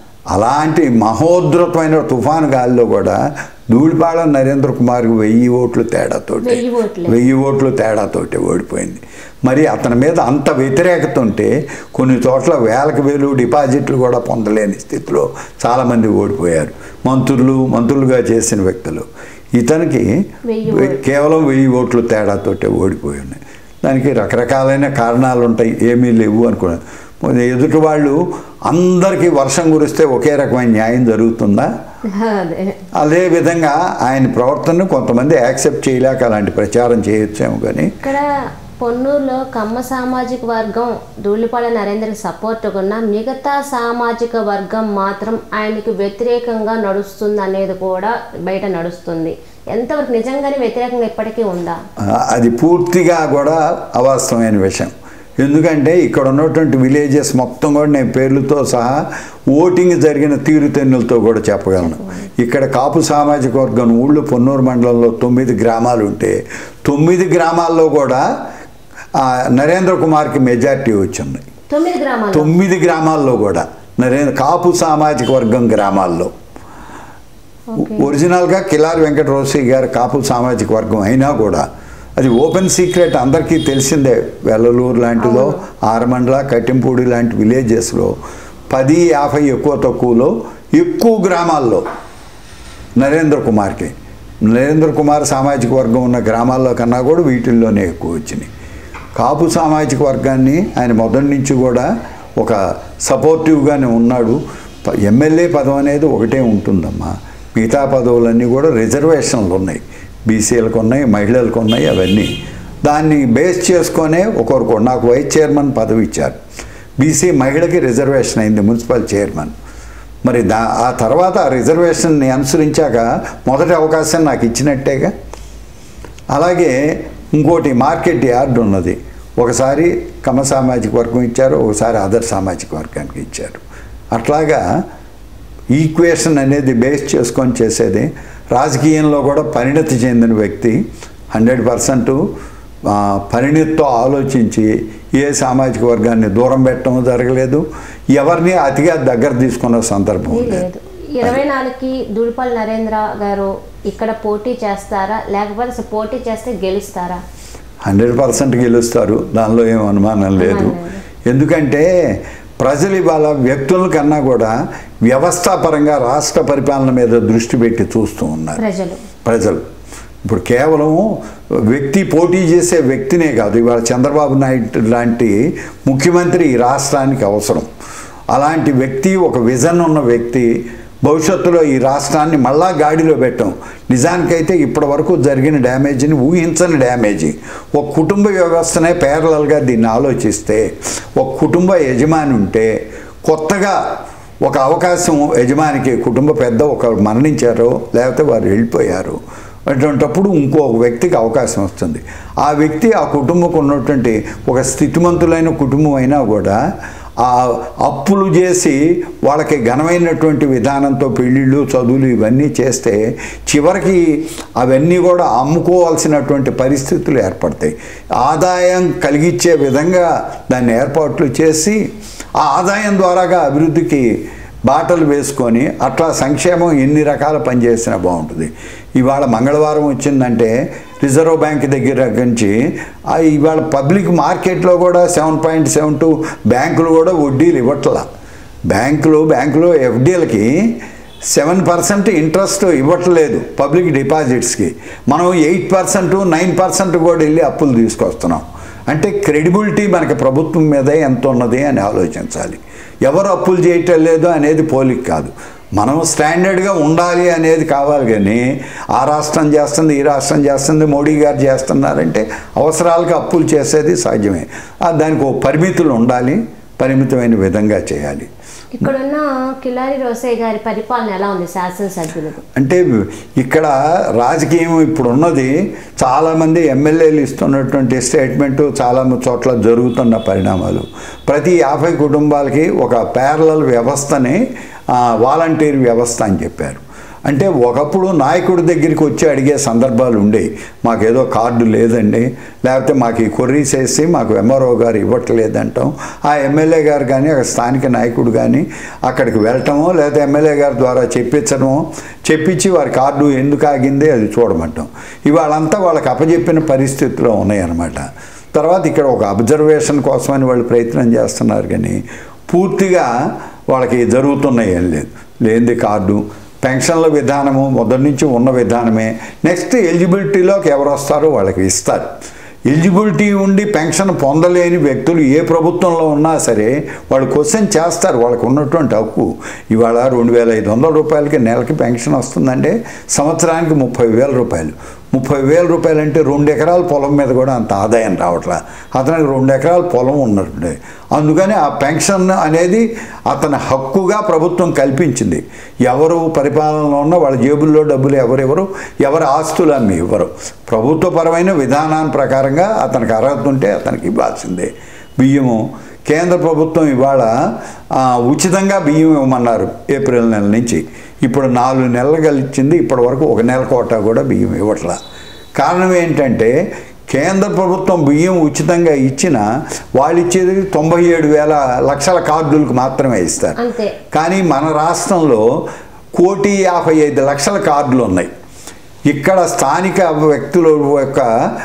అలాంటి మహోద్ధృతమైన తుఫాను గాలిలో కూడా ధూళిపాడ నరేంద్ర కుమార్కి వెయ్యి ఓట్లు తేడాతోటి వెయ్యి ఓట్లే. వెయ్యి ఓట్లు తేడాతోటి ఓడిపోయింది మరి అతని మీద అంత వ్యతిరేకత ఉంటే కొన్ని చోట్ల వేలకు వేలు డిపాజిట్లు కూడా పొందలేని స్థితిలో చాలామంది ఓడిపోయారు మంత్రులు మంత్రులుగా చేసిన వ్యక్తులు ఇతనికి వెయ్యి వె- కేవలం వెయ్యి ఓట్లు తేడాతోటే ఓడిపోయి ఉన్నాయి దానికి రకరకాలైన కారణాలు ఉంటాయి ఏమీ లేవు అనుకున్నాను ఎదుటి వాళ్ళు అందరికీ వర్షం కురిస్తే ఒకే రకమైన న్యాయం జరుగుతుందా అదే అదే విధంగా ఆయన ప్రవర్తనను కొంతమంది యాక్సెప్ట్ చేయలేక అలాంటి ప్రచారం చేయొచ్చేమో కానీ ఇక్కడ పొన్నూరులో కమ్మ సామాజిక వర్గం ధూళిపాల నరేంద్రకి సపోర్ట్గా ఉన్న మిగతా సామాజిక వర్గం మాత్రం ఆయనకి వ్యతిరేకంగా నడుస్తుంది అనేది కూడా బయట నడుస్తుంది ఎంతవరకు నిజంగానే వ్యతిరేకంగా ఇప్పటికీ ఉందా ఆ, అది పూర్తిగా కూడా అవాస్తవమైన విషయం ఎందుకంటే ఇక్కడ ఉన్నటువంటి విలేజెస్ మొత్తం కూడా నేను పేర్లతో సహా ఓటింగ్ జరిగిన తీరుతెన్నులతో కూడా చెప్పగలను ఇక్కడ కాపు సామాజిక వర్గం ఊళ్ళో పొన్నూరు మండలంలో తొమ్మిది గ్రామాలు ఉంటే తొమ్మిది గ్రామాల్లో కూడా ఆ, నరేంద్ర కుమార్కి మెజార్టీ వచ్చింది తొమ్మిది గ్రామాలు తొమ్మిది గ్రామాల్లో కూడా నరేంద్ర కాపు సామాజిక వర్గం గ్రామాల్లో ఓకే ఒరిజినల్గా కిలారి వెంకట రోసి గారు కాపు సామాజిక వర్గం అయినా కూడా అది ఓపెన్ సీక్రెట్ అందరికీ తెలిసిందే వెల్లలూరు లాంటిదో ఆరమండల కట్టింపూడి లాంటి విలేజెస్లో పది యాభై ఎక్కువ తక్కువలో ఎక్కువ గ్రామాల్లో నరేంద్ర కుమార్కి నరేంద్ర కుమార్ సామాజిక వర్గం ఉన్న గ్రామాల్లో కన్నా కూడా వీటిల్లోనే ఎక్కువ వచ్చినాయి కాపు సామాజిక వర్గాన్ని ఆయన మొదటి నుంచి కూడా ఒక సపోర్టివ్గానే ఉన్నాడు ప- ఎమ్మెల్యే పదవి అనేది ఒకటే ఉంటుందమ్మా మిగతా పదవులన్నీ కూడా రిజర్వేషన్లు ఉన్నాయి బీసీలకు ఉన్నాయి మహిళలకు ఉన్నాయి అవన్నీ దాన్ని బేస్ చేసుకొనే ఒకరికి నాకు వైస్ చైర్మన్ పదవి ఇచ్చారు బీసీ మహిళకి రిజర్వేషన్ అయింది మున్సిపల్ చైర్మన్ మరి దా ఆ తర్వాత ఆ రిజర్వేషన్ని అనుసరించాక మొదటి అవకాశం నాకు ఇచ్చినట్టేగా అలాగే ఇంకోటి మార్కెట్ యార్డ్ ఉన్నది ఒకసారి కమ సామాజిక వర్గం ఇచ్చారు ఒకసారి అదర్ సామాజిక వర్గానికి ఇచ్చారు అట్లాగా ఈక్వేషన్ అనేది బేస్ చేసుకొని చేసేది రాజకీయంలో కూడా పరిణతి చెందిన వ్యక్తి హండ్రెడ్ పర్సెంట్ పరిణితితో ఆలోచించి ఏ సామాజిక వర్గాన్ని దూరం పెట్టడం జరగలేదు ఎవరిని అతిగా దగ్గర తీసుకున్న సందర్భం ఇది లేదు లేదు ఇరవై నాలుగుకి దూడిపల్లి నరేంద్ర గారు ఇక్కడ పోటీ చేస్తారా లేకపోతే అసలు పోటీ చేస్తే గెలుస్తారా హండ్రెడ్ పర్సెంట్ గెలుస్తారు దానిలో ఏం అనుమానం లేదు అనుమానం లేదు. ఎందుకంటే ప్రజలు ఇవాళ వ్యక్తుల కన్నా కూడా వ్యవస్థాపరంగా రాష్ట్ర పరిపాలన మీద దృష్టి పెట్టి చూస్తూ ఉన్నారు ప్రజలు ప్రజలు ఇప్పుడు కేవలం వ్యక్తి పోటీ చేసే వ్యక్తినే కాదు ఇవాళ చంద్రబాబు నాయుడు లాంటి ముఖ్యమంత్రి ఈ రాష్ట్రానికి అవసరం అలాంటి వ్యక్తి ఒక విజన్ ఉన్న వ్యక్తి భవిష్యత్తులో ఈ రాష్ట్రాన్ని మళ్ళా గాడిలో పెట్టాం నిజానికైతే ఇప్పటి వరకు జరిగిన డ్యామేజ్ని ఊహించని డ్యామేజీ ఒక కుటుంబ వ్యవస్థనే పేరలల్గా దీన్ని ఆలోచిస్తే ఒక కుటుంబ యజమాని ఉంటే కొత్తగా ఒక అవకాశం యజమానికి కుటుంబ పెద్ద ఒక మరణించారో లేకపోతే వారు వెళ్ళిపోయారు అటువంటప్పుడు ఇంకో వ్యక్తికి అవకాశం వస్తుంది ఆ వ్యక్తి ఆ కుటుంబకు ఉన్నటువంటి ఒక స్థితిమంతులైన కుటుంబం అయినా కూడా ఆ అప్పులు చేసి వాళ్ళకి ఘనమైనటువంటి విధానంతో పెళ్ళిళ్ళు చదువులు ఇవన్నీ చేస్తే చివరికి అవన్నీ కూడా అమ్ముకోవాల్సినటువంటి పరిస్థితులు ఏర్పడతాయి ఆదాయం కలిగించే విధంగా దాన్ని ఏర్పాట్లు చేసి ఆ ఆదాయం ద్వారాగా అభివృద్ధికి బాటలు వేసుకొని అట్లా సంక్షేమం ఎన్ని రకాల పనిచేసినా బాగుంటుంది ఇవాళ మంగళవారం వచ్చిందంటే రిజర్వ్ బ్యాంక్ దగ్గర నుంచి ఆ ఇవాళ పబ్లిక్ మార్కెట్లో కూడా సెవెన్ పాయింట్ సెవెన్ టూ బ్యాంకులు కూడా వడ్డీలు ఇవ్వట్లా బ్యాంకులు బ్యాంకులు ఎఫ్డీలకి సెవెన్ పర్సెంట్ ఇంట్రెస్ట్ ఇవ్వట్లేదు పబ్లిక్ డిపాజిట్స్కి మనం ఎయిట్ పర్సెంట్ నైన్ పర్సెంట్ కూడా వెళ్ళి అప్పులు తీసుకొస్తున్నాం అంటే క్రెడిబిలిటీ మనకి ప్రభుత్వం మీద ఎంత ఉన్నది అని ఆలోచించాలి ఎవరు అప్పులు చేయటం లేదు అనేది పోలిక కాదు మనం స్టాండర్డ్గా ఉండాలి అనేది కావాలి కానీ ఆ రాష్ట్రం చేస్తుంది ఈ రాష్ట్రం చేస్తుంది మోడీ గారు చేస్తున్నారంటే అవసరాలకు అప్పులు చేసేది సాధ్యమే ఆ దానికి ఓ పరిమితులు ఉండాలి పరిమితమైన విధంగా చేయాలి ఇక్కడున్న కిలారి రోసయ్య గారి పరిపాలన ఎలా ఉంది శాసనసభ్యులది అంటే ఇక్కడ రాజకీయం ఇప్పుడు ఉన్నది చాలామంది ఎమ్మెల్యేలు ఇస్తున్నటువంటి స్టేట్మెంటు చాలా చోట్ల జరుగుతున్న పరిణామాలు ప్రతి యాభై కుటుంబాలకి ఒక ప్యారలల్ వ్యవస్థని ఆ, వాలంటీర్ వ్యవస్థ అని చెప్పారు అంటే ఒకప్పుడు నాయకుడి దగ్గరికి వచ్చి అడిగే సందర్భాలు ఉండేవి మాకేదో కార్డు లేదండి లేకపోతే మాకు ఈ కొర్రీస్ వేసి మాకు ఎంఆర్ఓ గారు ఇవ్వట్లేదంటాం ఆ ఎమ్మెల్యే గారు కానీ అక్కడ స్థానిక నాయకుడు కానీ అక్కడికి వెళ్ళటమో లేకపోతే ఎమ్మెల్యే గారి ద్వారా చెప్పించడమో చెప్పించి వారి కార్డు ఎందుకు ఆగింది అది చూడమంటాం ఇవాళంతా వాళ్ళకి అప్పచెప్పిన పరిస్థితిలో ఉన్నాయన్నమాట తర్వాత ఇక్కడ ఒక అబ్జర్వేషన్ కోసమని వాళ్ళు ప్రయత్నం చేస్తున్నారు కానీ పూర్తిగా వాళ్ళకి జరుగుతున్నాయి ఏం లేదు లేనిది కార్డు పెన్షన్ల విధానము మొదటి నుంచి ఉన్న విధానమే నెక్స్ట్ ఎలిజిబిలిటీలోకి ఎవరు వస్తారో వాళ్ళకి ఇస్తారు ఎలిజిబిలిటీ ఉండి పెన్షన్ పొందలేని వ్యక్తులు ఏ ప్రభుత్వంలో ఉన్నా సరే వాళ్ళు క్వశ్చన్ చేస్తారు వాళ్ళకు ఉన్నటువంటి హక్కు ఇవాళ రెండు వేల ఐదు వందల రూపాయలకి నెలకి పెన్షన్ వస్తుందంటే సంవత్సరానికి ముప్పై వేల రూపాయలు ముప్పై వేల రూపాయలు అంటే రెండు ఎకరాల పొలం మీద కూడా అంత ఆదాయం రావట్లా అతనికి రెండు ఎకరాల పొలం ఉన్నట్టు అందుకని ఆ పెన్షన్ అనేది అతని హక్కుగా ప్రభుత్వం కల్పించింది ఎవరు పరిపాలనలో ఉన్న వాళ్ళ జేబుల్లో డబ్బులు ఎవరెవరు ఎవరి ఆస్తులు అమ్మి ఇవ్వరు ప్రభుత్వపరమైన విధానాన్ని ప్రకారంగా అతనికి అర్హత ఉంటే అతనికి ఇవ్వాల్సిందే బియ్యము కేంద్ర ప్రభుత్వం ఇవాళ ఆ, ఉచితంగా బియ్యం ఇవ్వమన్నారు ఏప్రిల్ నెల నుంచి ఇప్పుడు నాలుగు నెలలు కలిసింది ఇప్పటి వరకు ఒక నెల కోటా కూడా బియ్యం ఇవ్వట్లా కారణం ఏంటంటే కేంద్ర ప్రభుత్వం బియ్యం ఉచితంగా ఇచ్చిన వాళ్ళు ఇచ్చేది తొంభై ఏడు వేల లక్షల కార్డులకు మాత్రమే ఇస్తారు అంతే కానీ మన రాష్ట్రంలో కోటి యాభై ఐదు లక్షల కార్డులు ఉన్నాయి ఇక్కడ స్థానిక వ్యక్తుల యొక్క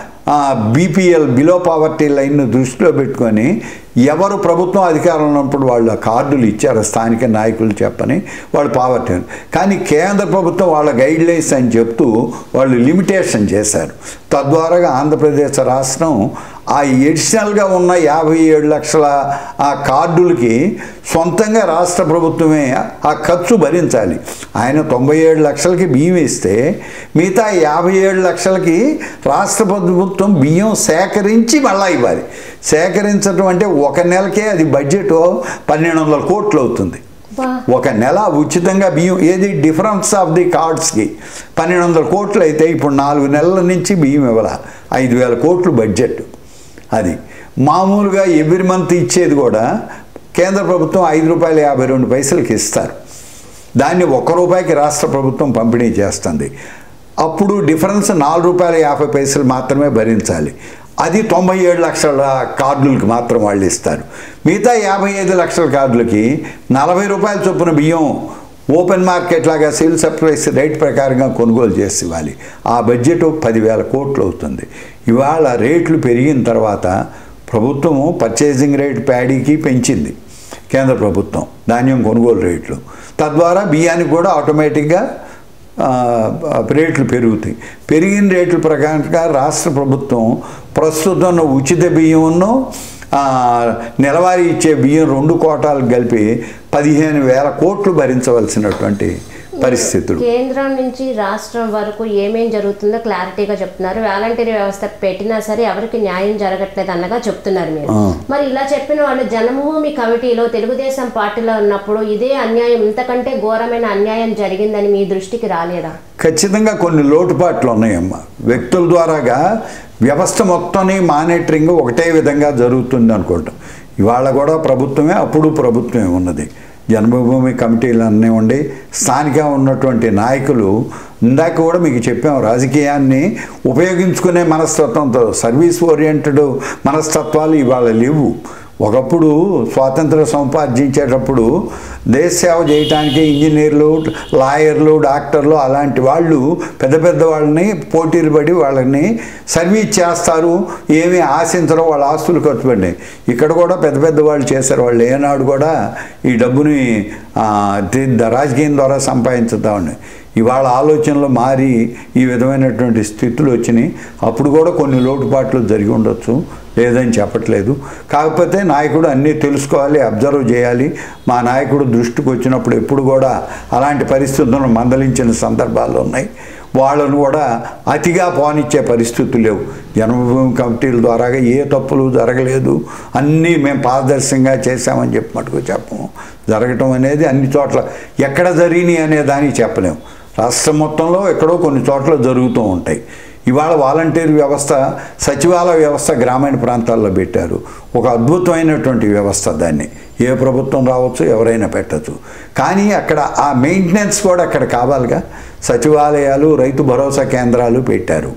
బీపీఎల్ బిలో పావర్టీ లైన్ను దృష్టిలో పెట్టుకొని ఎవరు ప్రభుత్వం అధికారంలో ఉన్నప్పుడు వాళ్ళు ఆ కార్డులు ఇచ్చారు స్థానిక నాయకులు చెప్పని వాళ్ళు పావర్టీ కానీ కేంద్ర ప్రభుత్వం వాళ్ళ గైడ్ లైన్స్ అని చెప్తూ వాళ్ళు లిమిటేషన్ చేశారు తద్వారా ఆంధ్రప్రదేశ్ రాష్ట్రం ఆ ఎడిషనల్గా ఉన్న యాభై ఏడు లక్షల ఆ కార్డులకి సొంతంగా రాష్ట్ర ప్రభుత్వమే ఆ ఖర్చు భరించాలి ఆయన తొంభై ఏడు లక్షలకి బియ్యం ఇస్తే మిగతా యాభై ఏడు లక్షలకి రాష్ట్ర ప్రభుత్వం బియ్యం సేకరించి మళ్ళా ఇవ్వాలి సేకరించడం అంటే ఒక నెలకే అది బడ్జెట్ పన్నెండు వందల కోట్లు అవుతుంది బా ఒక నెల ఉచితంగా బియ్యం ఏది డిఫరెన్స్ ఆఫ్ ది కార్డ్స్కి పన్నెండు వందల కోట్లు అయితే ఇప్పుడు నాలుగు నెలల నుంచి బియ్యం ఇవ్వాల ఐదు వేల కోట్లు బడ్జెట్ అది మామూలుగా ఎవ్రీ మంత్ ఇచ్చేది కూడా కేంద్ర ప్రభుత్వం ఐదు రూపాయల యాభై రెండు పైసలకి ఇస్తారు దాన్ని ఒక్క రూపాయికి రాష్ట్ర ప్రభుత్వం పంపిణీ చేస్తుంది అప్పుడు డిఫరెన్స్ నాలుగు రూపాయల యాభై పైసలు మాత్రమే భరించాలి అది తొంభై ఏడు లక్షల కార్డులకి మాత్రం వాళ్ళు ఇస్తారు మిగతా యాభై ఐదు లక్షల కార్డులకి నలభై రూపాయల చొప్పున బియ్యం ఓపెన్ మార్కెట్ లాగా సివిల్ సప్లైస్ రేట్ ప్రకారంగా కొనుగోలు చేసి ఇవ్వాలి ఆ బడ్జెట్ పదివేల కోట్లు అవుతుంది ఇవాళ రేట్లు పెరిగిన తర్వాత ప్రభుత్వము పర్చేసింగ్ రేట్ ప్యాడీకి పెంచింది కేంద్ర ప్రభుత్వం ధాన్యం కొనుగోలు రేట్లు తద్వారా బియ్యానికి కూడా ఆటోమేటిక్గా ఆ, రేట్లు పెరుగుతాయి పెరిగిన రేట్ల ప్రకారంగా రాష్ట్ర ప్రభుత్వం ప్రస్తుతం ఉన్న ఉచిత బియ్యంను ఆ, నెలవారీ ఇచ్చే బియ్యం రెండు కోటాలు కలిపి పదిహేను వేల కోట్లు భరించవలసినటువంటి పరిస్థితులు కేంద్రం నుంచి రాష్ట్రం వరకు ఏమేం జరుగుతుందో క్లారిటీగా చెప్తున్నారు వాలంటీర్ వ్యవస్థ పెట్టినా సరే ఎవరికి న్యాయం జరగట్లేదు అన్నగా చెప్తున్నారు మీరు ఆ. మరి ఇలా చెప్పిన వాళ్ళు జన్మభూమి కమిటీలో తెలుగుదేశం పార్టీలో ఉన్నప్పుడు ఇదే అన్యాయం ఇంతకంటే ఘోరమైన అన్యాయం జరిగిందని మీ దృష్టికి రాలేదా ఖచ్చితంగా కొన్ని లోటుపాట్లు ఉన్నాయమ్మా వ్యక్తుల ద్వారాగా వ్యవస్థ మొత్తాన్ని మానిటరింగ్ ఒకటే విధంగా జరుగుతుంది అనుకుంటాం ఇవాళ కూడా ప్రభుత్వమే అప్పుడు ప్రభుత్వమే ఉన్నది జన్మభూమి కమిటీలు అన్నీ ఉండి స్థానిక ఉన్నటువంటి నాయకులు ఇందాక కూడా మీకు చెప్పాం రాజకీయాన్ని ఉపయోగించుకునే మనస్తత్వంతో సర్వీస్ ఓరియంటెడ్ మనస్తత్వాలు ఇవాళ లేవు ఒకప్పుడు స్వాతంత్ర సంపాదించేటప్పుడు దేశ సేవ చేయడానికి ఇంజనీర్లు లాయర్లు డాక్టర్లు అలాంటి వాళ్ళు పెద్ద పెద్ద వాళ్ళని పోటీలు పడి వాళ్ళని సర్వీస్ చేస్తారు ఏమీ ఆశించరు వాళ్ళ ఆస్తులు ఖర్చు పడినాయి ఇక్కడ కూడా పెద్ద పెద్ద వాళ్ళు చేశారు వాళ్ళు ఏనాడు కూడా ఈ డబ్బుని ఆ, ది- రాజకీయం ద్వారా సంపాదించుతామని ఇవాళ ఆలోచనలు మారి ఈ విధమైనటువంటి స్థితులు వచ్చినాయి అప్పుడు కూడా కొన్ని లోటుపాట్లు జరిగి ఉండొచ్చు లేదని చెప్పట్లేదు కాకపోతే నాయకుడు అన్నీ తెలుసుకోవాలి అబ్జర్వ్ చేయాలి మా నాయకుడు దృష్టికి వచ్చినప్పుడు ఎప్పుడు కూడా అలాంటి పరిస్థితులను మందలించిన సందర్భాలు ఉన్నాయి వాళ్ళను కూడా అతిగా పోనిచ్చే పరిస్థితులు లేవు జన్మభూమి కమిటీల ద్వారా ఏ తప్పులు జరగలేదు అన్నీ మేము పారదర్శకంగా చేశామని చెప్పి మటుకు చెప్పము జరగటం అనేది అన్ని చోట్ల ఎక్కడ జరిగినాయి అనే దానికి చెప్పలేము రాష్ట్రం మొత్తంలో ఎక్కడో కొన్ని చోట్ల జరుగుతూ ఉంటాయి ఇవాళ వాలంటీర్ వ్యవస్థ సచివాలయ వ్యవస్థ గ్రామీణ ప్రాంతాల్లో పెట్టారు ఒక అద్భుతమైనటువంటి వ్యవస్థ దాన్ని ఏ ప్రభుత్వం రావచ్చు ఎవరైనా పెట్టచ్చు కానీ అక్కడ ఆ మెయింటెనెన్స్ కూడా అక్కడ కావాలిగా సచివాలయాలు రైతు భరోసా కేంద్రాలు పెట్టారు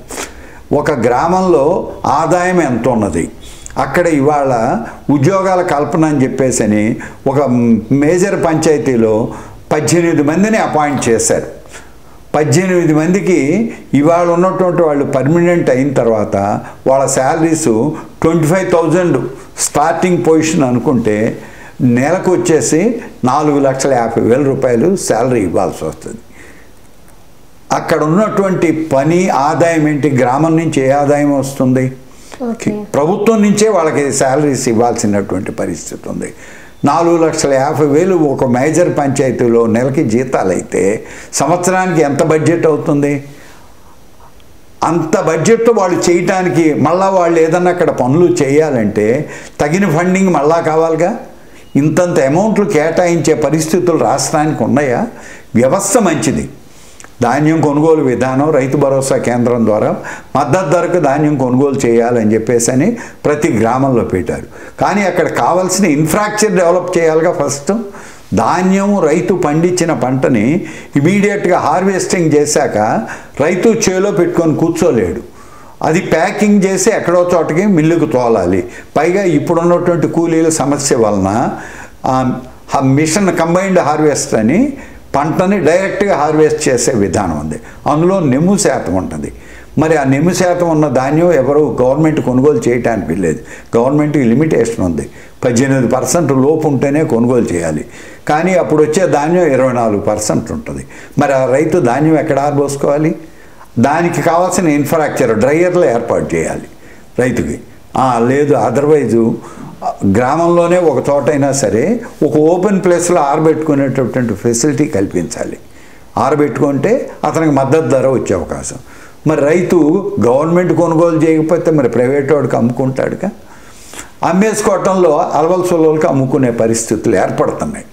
ఒక గ్రామంలో ఆదాయం ఎంత ఉన్నది అక్కడ ఇవాళ ఉద్యోగాల కల్పన అని చెప్పేసి ఒక మేజర్ పంచాయతీలో పద్దెనిమిది మందిని అపాయింట్ చేశారు పద్దెనిమిది మందికి ఇవాళ ఉన్నటువంటి వాళ్ళు పర్మనెంట్ అయిన తర్వాత వాళ్ళ salaries twenty five thousand starting position అనుకుంటే నెలకు వచ్చేసి నాలుగు లక్షల యాభై వేల రూపాయలు శాలరీ ఇవ్వాల్సి వస్తుంది అక్కడ ఉన్నటువంటి పని ఆదాయం ఏంటి గ్రామం నుంచి ఏ ఆదాయం వస్తుంది ఓకే ప్రభుత్వం నుంచే వాళ్ళకి శాలరీస్ ఇవ్వాల్సినటువంటి పరిస్థితి ఉంది నాలుగు లక్షల యాభై వేలు ఒక మేజర్ పంచాయతీలో నెలకి జీతాలు అయితే సంవత్సరానికి ఎంత బడ్జెట్ అవుతుంది అంత బడ్జెట్ వాళ్ళు చేయటానికి మళ్ళా వాళ్ళు ఏదన్నా అక్కడ పనులు చేయాలంటే తగిన ఫండింగ్ మళ్ళా కావాలిగా ఇంతంత అమౌంట్లు కేటాయించే పరిస్థితులు రాష్ట్రానికి ఉన్నాయా వ్యవస్థ మంచిది ధాన్యం కొనుగోలు విధానం రైతు భరోసా కేంద్రం ద్వారా మద్దతు ధరకు ధాన్యం కొనుగోలు చేయాలని చెప్పేసి అని ప్రతి గ్రామంలో పెట్టారు కానీ అక్కడ కావాల్సిన ఇన్ఫ్రాస్ట్రక్చర్ డెవలప్ చేయాలిగా ఫస్ట్ ధాన్యం రైతు పండించిన పంటని ఇమీడియట్గా హార్వెస్టింగ్ చేశాక రైతు చేలో పెట్టుకొని కూర్చోలేడు అది ప్యాకింగ్ చేసి ఎక్కడో చోటకి మిల్లుకు తోలాలి పైగా ఇప్పుడున్నటువంటి కూలీల సమస్య వలన ఆ మిషన్ కంబైన్డ్ హార్వెస్ట్ అని పంటని డైరెక్ట్గా హార్వెస్ట్ చేసే విధానం ఉంది అందులో నెమ్ము శాతం ఉంటుంది మరి ఆ నెమ్ము శాతం ఉన్న ధాన్యం ఎవరు గవర్నమెంట్ కొనుగోలు చేయటానికి లేదు గవర్నమెంట్కి లిమిటేషన్ ఉంది పద్దెనిమిది పర్సెంట్ లోపు ఉంటేనే కొనుగోలు చేయాలి కానీ అప్పుడు వచ్చే ధాన్యం ఇరవై నాలుగు పర్సెంట్ ఉంటుంది మరి ఆ రైతు ధాన్యం ఎక్కడ ఆరబోసుకోవాలి దానికి కావాల్సిన ఇన్ఫ్రాస్ట్రక్చర్ డ్రైయర్లు ఏర్పాటు చేయాలి రైతుకి ఆ, లేదు అదర్వైజు గ్రామంలోనే ఒక చోటైనా సరే ఒక ఓపెన్ ప్లేస్లో ఆరబెట్టుకునేటటువంటి ఫెసిలిటీ కల్పించాలి ఆరబెట్టుకుంటే అతనికి మద్దతు ధర వచ్చే అవకాశం మరి రైతు గవర్నమెంట్ కొనుగోలు చేయకపోతే మరి ప్రైవేట్ వాడికి అమ్ముకుంటాడుగా అమ్మేసుకోవటంలో అలవల సులవలకి అమ్ముకునే పరిస్థితులు ఏర్పడుతున్నాయి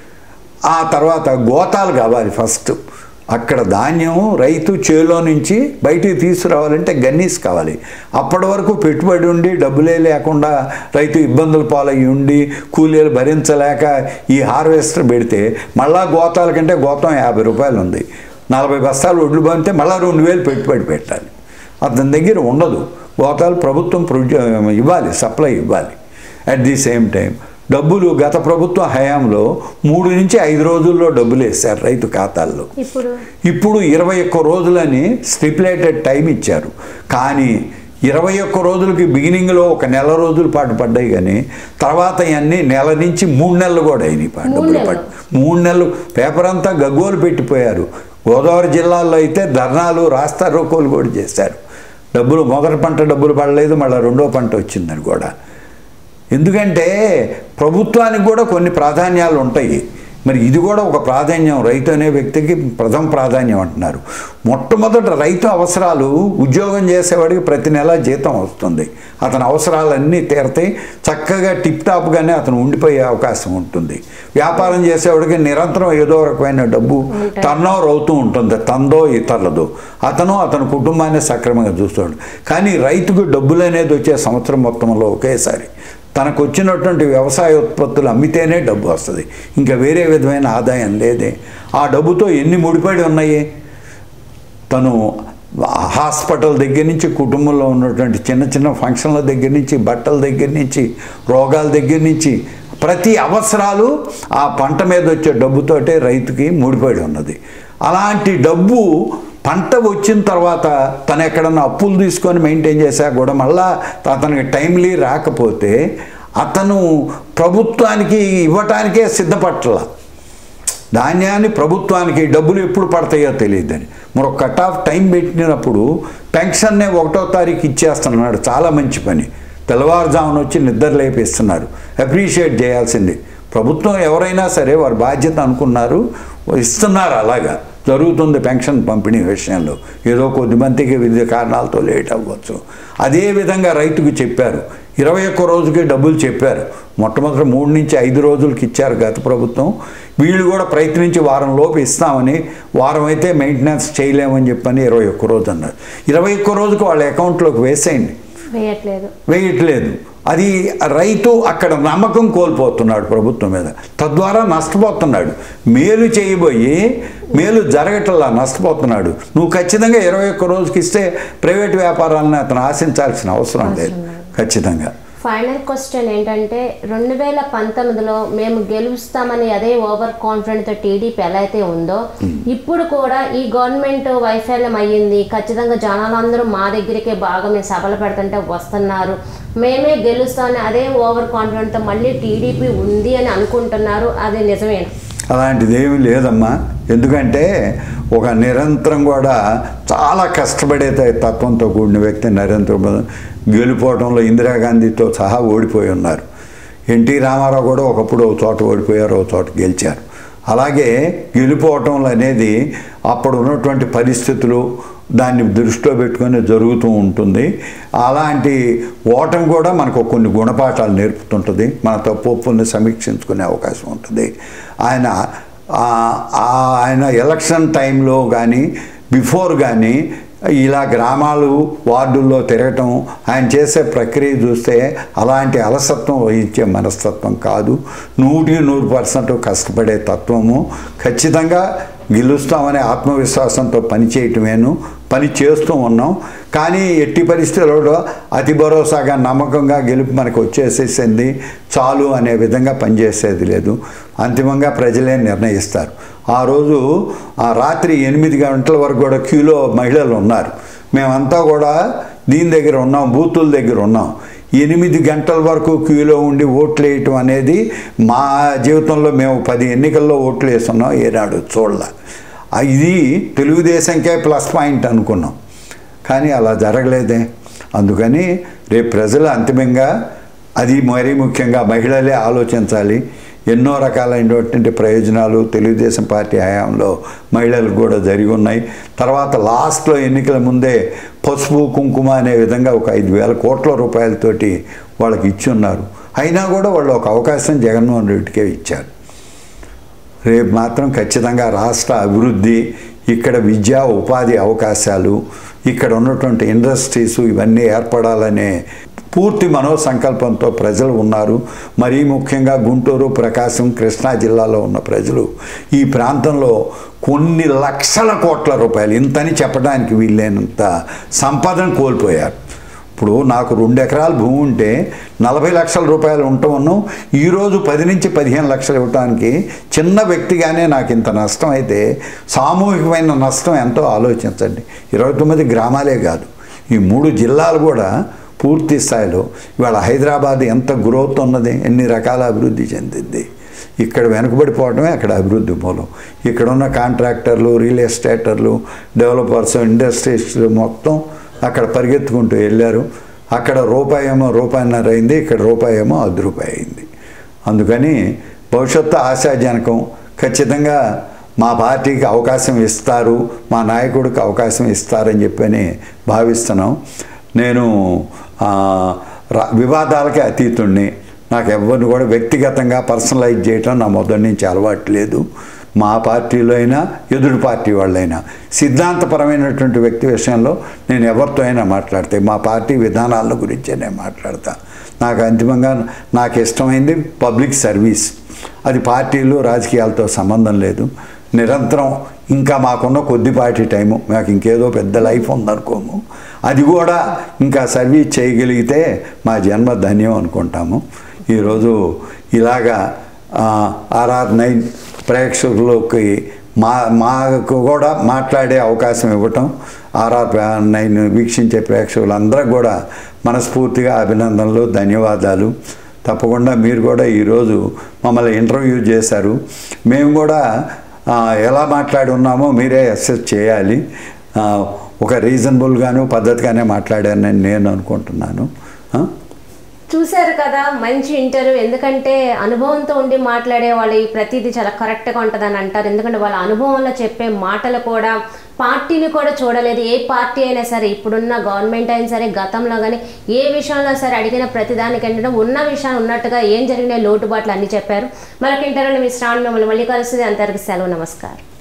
ఆ తర్వాత గోతాలు కావాలి ఫస్ట్ అక్కడ ధాన్యం రైతు చేలో నుంచి బయటికి తీసుకురావాలంటే గన్నీస్ కావాలి అప్పటి వరకు పెట్టుబడి ఉండి డబ్బులే లేకుండా రైతు ఇబ్బందులు పాలయ్యి ఉండి కూలీలు భరించలేక ఈ హార్వెస్టర్ పెడితే మళ్ళా గోతాల కంటే గోతం యాభై రూపాయలు ఉంది నలభై బస్తాలు ఒడ్లు పంపితే మళ్ళీ రెండు వేలు పెట్టుబడి పెట్టాలి అతని దగ్గర ఉండదు గోతాలు ప్రభుత్వం ప్రొడ్యూ ఇవ్వాలి సప్లై ఇవ్వాలి అట్ ది సేమ్ టైం డబ్బులు గత ప్రభుత్వ హయాంలో మూడు నుంచి ఐదు రోజుల్లో డబ్బులు వేశారు రైతు ఖాతాల్లో ఇప్పుడు ఇప్పుడు ఇరవై ఒక్క రోజులని స్టిపులేటెడ్ టైం ఇచ్చారు కానీ ఇరవై ఒక్క రోజులకి బిగినింగ్లో ఒక నెల రోజుల పాటు పడ్డాయి కానీ తర్వాత ఇవన్నీ నెల నుంచి మూడు నెలలు కూడా అయినాయి పా- మూడు డబ్బులు నెలలు. పడ్డ మూడు నెలలు పేపర్ అంతా గగ్గోలు పెట్టిపోయారు గోదావరి జిల్లాలో అయితే ధర్నాలు రాస్తా రోకోలు కూడా చేశారు డబ్బులు మొదటి పంట డబ్బులు పడలేదు మళ్ళీ రెండో పంట వచ్చిందని కూడా ఎందుకంటే ప్రభుత్వానికి కూడా కొన్ని ప్రాధాన్యాలు ఉంటాయి మరి ఇది కూడా ఒక ప్రాధాన్యం రైతు అనే వ్యక్తికి ప్రథమ ప్రాధాన్యం అంటున్నారు మొట్టమొదట రైతు అవసరాలు ఉద్యోగం చేసేవాడికి ప్రతి నెల జీతం వస్తుంది అతని అవసరాలన్నీ తీరతాయి చక్కగా టిప్ టాప్గానే అతను ఉండిపోయే అవకాశం ఉంటుంది వ్యాపారం చేసేవాడికి నిరంతరం ఏదో రకమైన డబ్బు టర్న్ ఓవర్ అవుతూ ఉంటుంది తందో ఇతరులదో అతను అతని కుటుంబాన్ని సక్రమంగా చూస్తాడు కానీ రైతుకు డబ్బులు అనేది వచ్చే సంవత్సరం మొత్తంలో ఒకేసారి తనకు వచ్చినటువంటి వ్యవసాయ ఉత్పత్తులు అమ్మితేనే డబ్బు వస్తుంది ఇంకా వేరే విధమైన ఆదాయం లేదే ఆ డబ్బుతో ఎన్ని ముడిపడి ఉన్నాయి తను హాస్పిటల్ దగ్గర నుంచి కుటుంబంలో ఉన్నటువంటి చిన్న చిన్న ఫంక్షన్ల దగ్గర నుంచి బట్టల దగ్గర నుంచి రోగాల దగ్గర నుంచి ప్రతి అవసరాలు ఆ పంట మీద వచ్చే డబ్బుతోటే రైతుకి ముడిపడి ఉన్నది అలాంటి డబ్బు పంట వచ్చిన తర్వాత తను ఎక్కడన్నా అప్పులు తీసుకొని మెయింటైన్ చేశా కూడా మళ్ళా అతనికి టైమ్లీ రాకపోతే అతను ప్రభుత్వానికి ఇవ్వటానికే సిద్ధపట్ల ధాన్యాన్ని ప్రభుత్వానికి డబ్బులు ఎప్పుడు పడతాయో తెలియదని మరో కట్ ఆఫ్ టైం పెట్టినప్పుడు పెన్షన్నే ఒకటో తారీఖు ఇచ్చేస్తున్నాడు చాలా మంచి పని తెల్లవారుజామున వచ్చి నిద్ర లేపిస్తున్నారు అప్రిషియేట్ చేయాల్సింది ప్రభుత్వం ఎవరైనా సరే వారి బాధ్యత అనుకున్నారు ఇస్తున్నారు అలాగా జరుగుతుంది పెన్షన్ పంపిణీ విషయంలో ఏదో కొద్దిమందికి వివిధ కారణాలతో లేట్ అవ్వచ్చు అదేవిధంగా రైతుకు చెప్పారు ఇరవై ఒక్క రోజుకి డబ్బులు చెప్పారు మొట్టమొదటి మూడు నుంచి ఐదు రోజులకి ఇచ్చారు గత ప్రభుత్వం వీళ్ళు కూడా ప్రయత్నించి వారం లోపు ఇస్తామని వారం అయితే మెయింటెనెన్స్ చేయలేమని చెప్పని ఇరవై ఒక్క రోజు అన్నారు ఇరవై ఒక్క రోజుకి వాళ్ళ అకౌంట్లోకి వేసేయండి వేయట్లేదు వేయట్లేదు అది రైతు అక్కడ నమ్మకం కోల్పోతున్నాడు ప్రభుత్వం మీద తద్వారా నష్టపోతున్నాడు మేలు చేయబోయి మేలు జరగటంలా నష్టపోతున్నాడు నువ్వు ఖచ్చితంగా ఇరవై ఒక్క రోజుకి ఇస్తే ప్రైవేట్ వ్యాపారాలను అతను ఆశించాల్సిన అవసరం లేదు ఖచ్చితంగా ఫైనల్ క్వశ్చన్ ఏంటంటే రెండు వేల పంతొమ్మిదిలో మేము గెలుస్తామని అదే ఓవర్ కాన్ఫిడెంట్తో టీడీపీ ఎలా అయితే ఉందో ఇప్పుడు కూడా ఈ గవర్నమెంట్ వైఫల్యం అయ్యింది ఖచ్చితంగా జనాలందరూ మా దగ్గరికే బాగా మేము సభలు పెడుతుంటే వస్తున్నారు మేమే గెలుస్తామని అదే ఓవర్ కాన్ఫిడెంట్తో మళ్ళీ టీడీపీ ఉంది అని అనుకుంటున్నారు అది నిజమేనా అలాంటిది ఏమీ లేదమ్మా ఎందుకంటే ఒక నిరంతరం కూడా చాలా కష్టపడే త- తత్వంతో కూడిన వ్యక్తి నరేంద్ర మోదీ గెలుపోవడంలో ఇందిరాగాంధీతో సహా ఓడిపోయి ఉన్నారు ఎన్టీ రామారావు కూడా ఒకప్పుడు ఒక చోట ఓడిపోయారు ఒక చోట గెలిచారు అలాగే గెలుపోవటంలో అనేది అప్పుడు ఉన్నటువంటి పరిస్థితులు దాన్ని దృష్టిలో పెట్టుకొని జరుగుతూ ఉంటుంది అలాంటి ఓటమి కూడా మనకు కొన్ని గుణపాఠాలు నేర్పుతుంటుంది మన తప్పు ఒప్పుల్ని సమీక్షించుకునే అవకాశం ఉంటుంది ఆయన ఆ- ఆ- ఆయన ఎలక్షన్ టైంలో కానీ బిఫోర్ కానీ ఇలా గ్రామాలు వార్డుల్లో తిరగటం ఆయన చేసే ప్రక్రియ చూస్తే అలాంటి అలసత్వం వహించే మనస్తత్వం కాదు నూటికి నూరు పర్సెంట్ కష్టపడే తత్వము ఖచ్చితంగా గెలుస్తామనే ఆత్మవిశ్వాసంతో పని చేయటమేను పని చేస్తూ ఉన్నాం కానీ ఎట్టి పరిస్థితుల్లో అతి భరోసాగా నమ్మకంగా గెలుపు మనకు వచ్చేసేసింది చాలు అనే విధంగా పనిచేసేది లేదు అంతిమంగా ప్రజలే నిర్ణయిస్తారు ఆ రోజు ఆ రాత్రి ఎనిమిది గంటల వరకు కూడా క్యూలో మహిళలు ఉన్నారు మేమంతా కూడా దీని దగ్గర ఉన్నాం బూతుల దగ్గర ఉన్నాం ఎనిమిది గంటల వరకు క్యూలో ఉండి ఓట్లు వేయటం అనేది మా జీవితంలో మేము పది ఎన్నికల్లో ఓట్లు వేస్తున్నాం ఏనాడు చూడలే ఆ ఇది తెలుగుదేశంకే ప్లస్ పాయింట్ అనుకున్నాం కానీ అలా జరగలేదే అందుకని రేపు ప్రజలు అంతిమంగా అది మరీ ముఖ్యంగా మహిళలే ఆలోచించాలి ఎన్నో రకాలైనటువంటి ప్రయోజనాలు తెలుగుదేశం పార్టీ హయాంలో మహిళలకు కూడా జరిగి ఉన్నాయి తర్వాత లాస్ట్లో ఎన్నికల ముందే పసుపు కుంకుమ అనే విధంగా ఒక ఐదు వేల కోట్ల రూపాయలతోటి వాళ్ళకి ఇచ్చి ఉన్నారు అయినా కూడా వాళ్ళు ఒక అవకాశం జగన్మోహన్ రెడ్డికే ఇచ్చారు రేపు మాత్రం ఖచ్చితంగా రాష్ట్ర అభివృద్ధి ఇక్కడ విద్యా ఉపాధి అవకాశాలు ఇక్కడ ఉన్నటువంటి ఇండస్ట్రీస్ ఇవన్నీ ఏర్పడాలనే పూర్తి మనోసంకల్పంతో ప్రజలు ఉన్నారు మరీ ముఖ్యంగా గుంటూరు ప్రకాశం కృష్ణా జిల్లాలో ఉన్న ప్రజలు ఈ ప్రాంతంలో కొన్ని లక్షల కోట్ల రూపాయలు ఇంతని చెప్పడానికి వీల్లేనంత సంపదను కోల్పోయారు ఇప్పుడు నాకు రెండు ఎకరాల భూమి ఉంటే నలభై లక్షల రూపాయలు ఉండటం ఈరోజు పది నుంచి పదిహేను లక్షలు ఇవ్వడానికి చిన్న వ్యక్తిగానే నాకు ఇంత నష్టం అయితే సామూహికమైన నష్టం ఎంతో ఆలోచించండి ఇరవై తొమ్మిది గ్రామాలే కాదు ఈ మూడు జిల్లాలు కూడా పూర్తి స్థాయిలో ఇవాళ హైదరాబాద్ ఎంత గ్రోత్ ఉన్నది ఎన్ని రకాల అభివృద్ధి చెందింది ఇక్కడ వెనుకబడిపోవడమే అక్కడ అభివృద్ధి మూలం ఇక్కడ ఉన్న కాంట్రాక్టర్లు రియల్ ఎస్టేటర్లు డెవలపర్స్ ఇండస్ట్రీస్లు మొత్తం అక్కడ పరిగెత్తుకుంటూ వెళ్ళారు అక్కడ రూపాయి ఏమో రూపాయిన్నర అయింది ఇక్కడ రూపాయి ఏమో అర్ధ రూపాయి అయింది అందుకని భవిష్యత్తు ఆశాజనకం ఖచ్చితంగా మా పార్టీకి అవకాశం ఇస్తారు మా నాయకుడికి అవకాశం ఇస్తారని చెప్పని భావిస్తున్నాం నేను ఆ, రా- వివాదాలకి అతీతుణ్ణి నాకు ఎవరిని కూడా వ్యక్తిగతంగా పర్సనలైజ్ చేయటం నా మొదటి నుంచి అలవాటు లేదు మా పార్టీలో అయినా ఎదురు పార్టీ వాళ్ళైనా సిద్ధాంతపరమైనటువంటి వ్యక్తి విషయంలో నేను ఎవరితో అయినా మాట్లాడితే మా పార్టీ విధానాల గురించే నేను మాట్లాడతా నాకు అంతిమంగా నాకు ఇష్టమైంది పబ్లిక్ సర్వీస్ అది పార్టీలు రాజకీయాలతో సంబంధం లేదు నిరంతరం ఇంకా మాకున్న కొద్దిపాటి టైము మాకు ఇంకేదో పెద్ద లైఫ్ ఉందనుకోము అది కూడా ఇంకా సర్వీస్ చేయగలిగితే మా జన్మ ధన్యం అనుకుంటాము ఈరోజు ఇలాగా ఆర్ఆర్ నైన్ ప్రేక్షకులకి మా మాకు కూడా మాట్లాడే అవకాశం ఇవ్వటం ఆర్ఆర్ నైన్ వీక్షించే ప్రేక్షకులందరూ కూడా మనస్ఫూర్తిగా అభినందనలు ధన్యవాదాలు తప్పకుండా మీరు కూడా ఈరోజు మమ్మల్ని ఇంటర్వ్యూ చేశారు మేము కూడా ఆ, ఎలా మాట్లాడి ఉన్నామో మీరే అసెస్ చేయాలి ఆ, ఒక రీజనబుల్గాను పద్ధతిగానే మాట్లాడానని నేను అనుకుంటున్నాను ఆ? చూశారు కదా మంచి ఇంటర్వ్యూ ఎందుకంటే అనుభవంతో ఉండి మాట్లాడే వాళ్ళు ఈ ప్రతిదీ చాలా కరెక్ట్గా ఉంటుందని అంటారు ఎందుకంటే వాళ్ళ అనుభవంలో చెప్పే మాటలు కూడా పార్టీని కూడా చూడలేదు ఏ పార్టీ అయినా సరే ఇప్పుడున్న గవర్నమెంట్ అయినా సరే గతంలో కానీ ఏ విషయంలో సరే అడిగిన ప్రతిదానికి ఏంటంటే ఉన్న విషయాన్ని ఉన్నట్టుగా ఏం జరిగినాయి లోటుబాట్లు అన్నీ చెప్పారు మరొక ఇంటర్వ్యూలో మీ శ్రావణ్ మిమ్మల్ని మళ్ళీ కలుస్తుంది అంతవరకు సెలవు నమస్కారం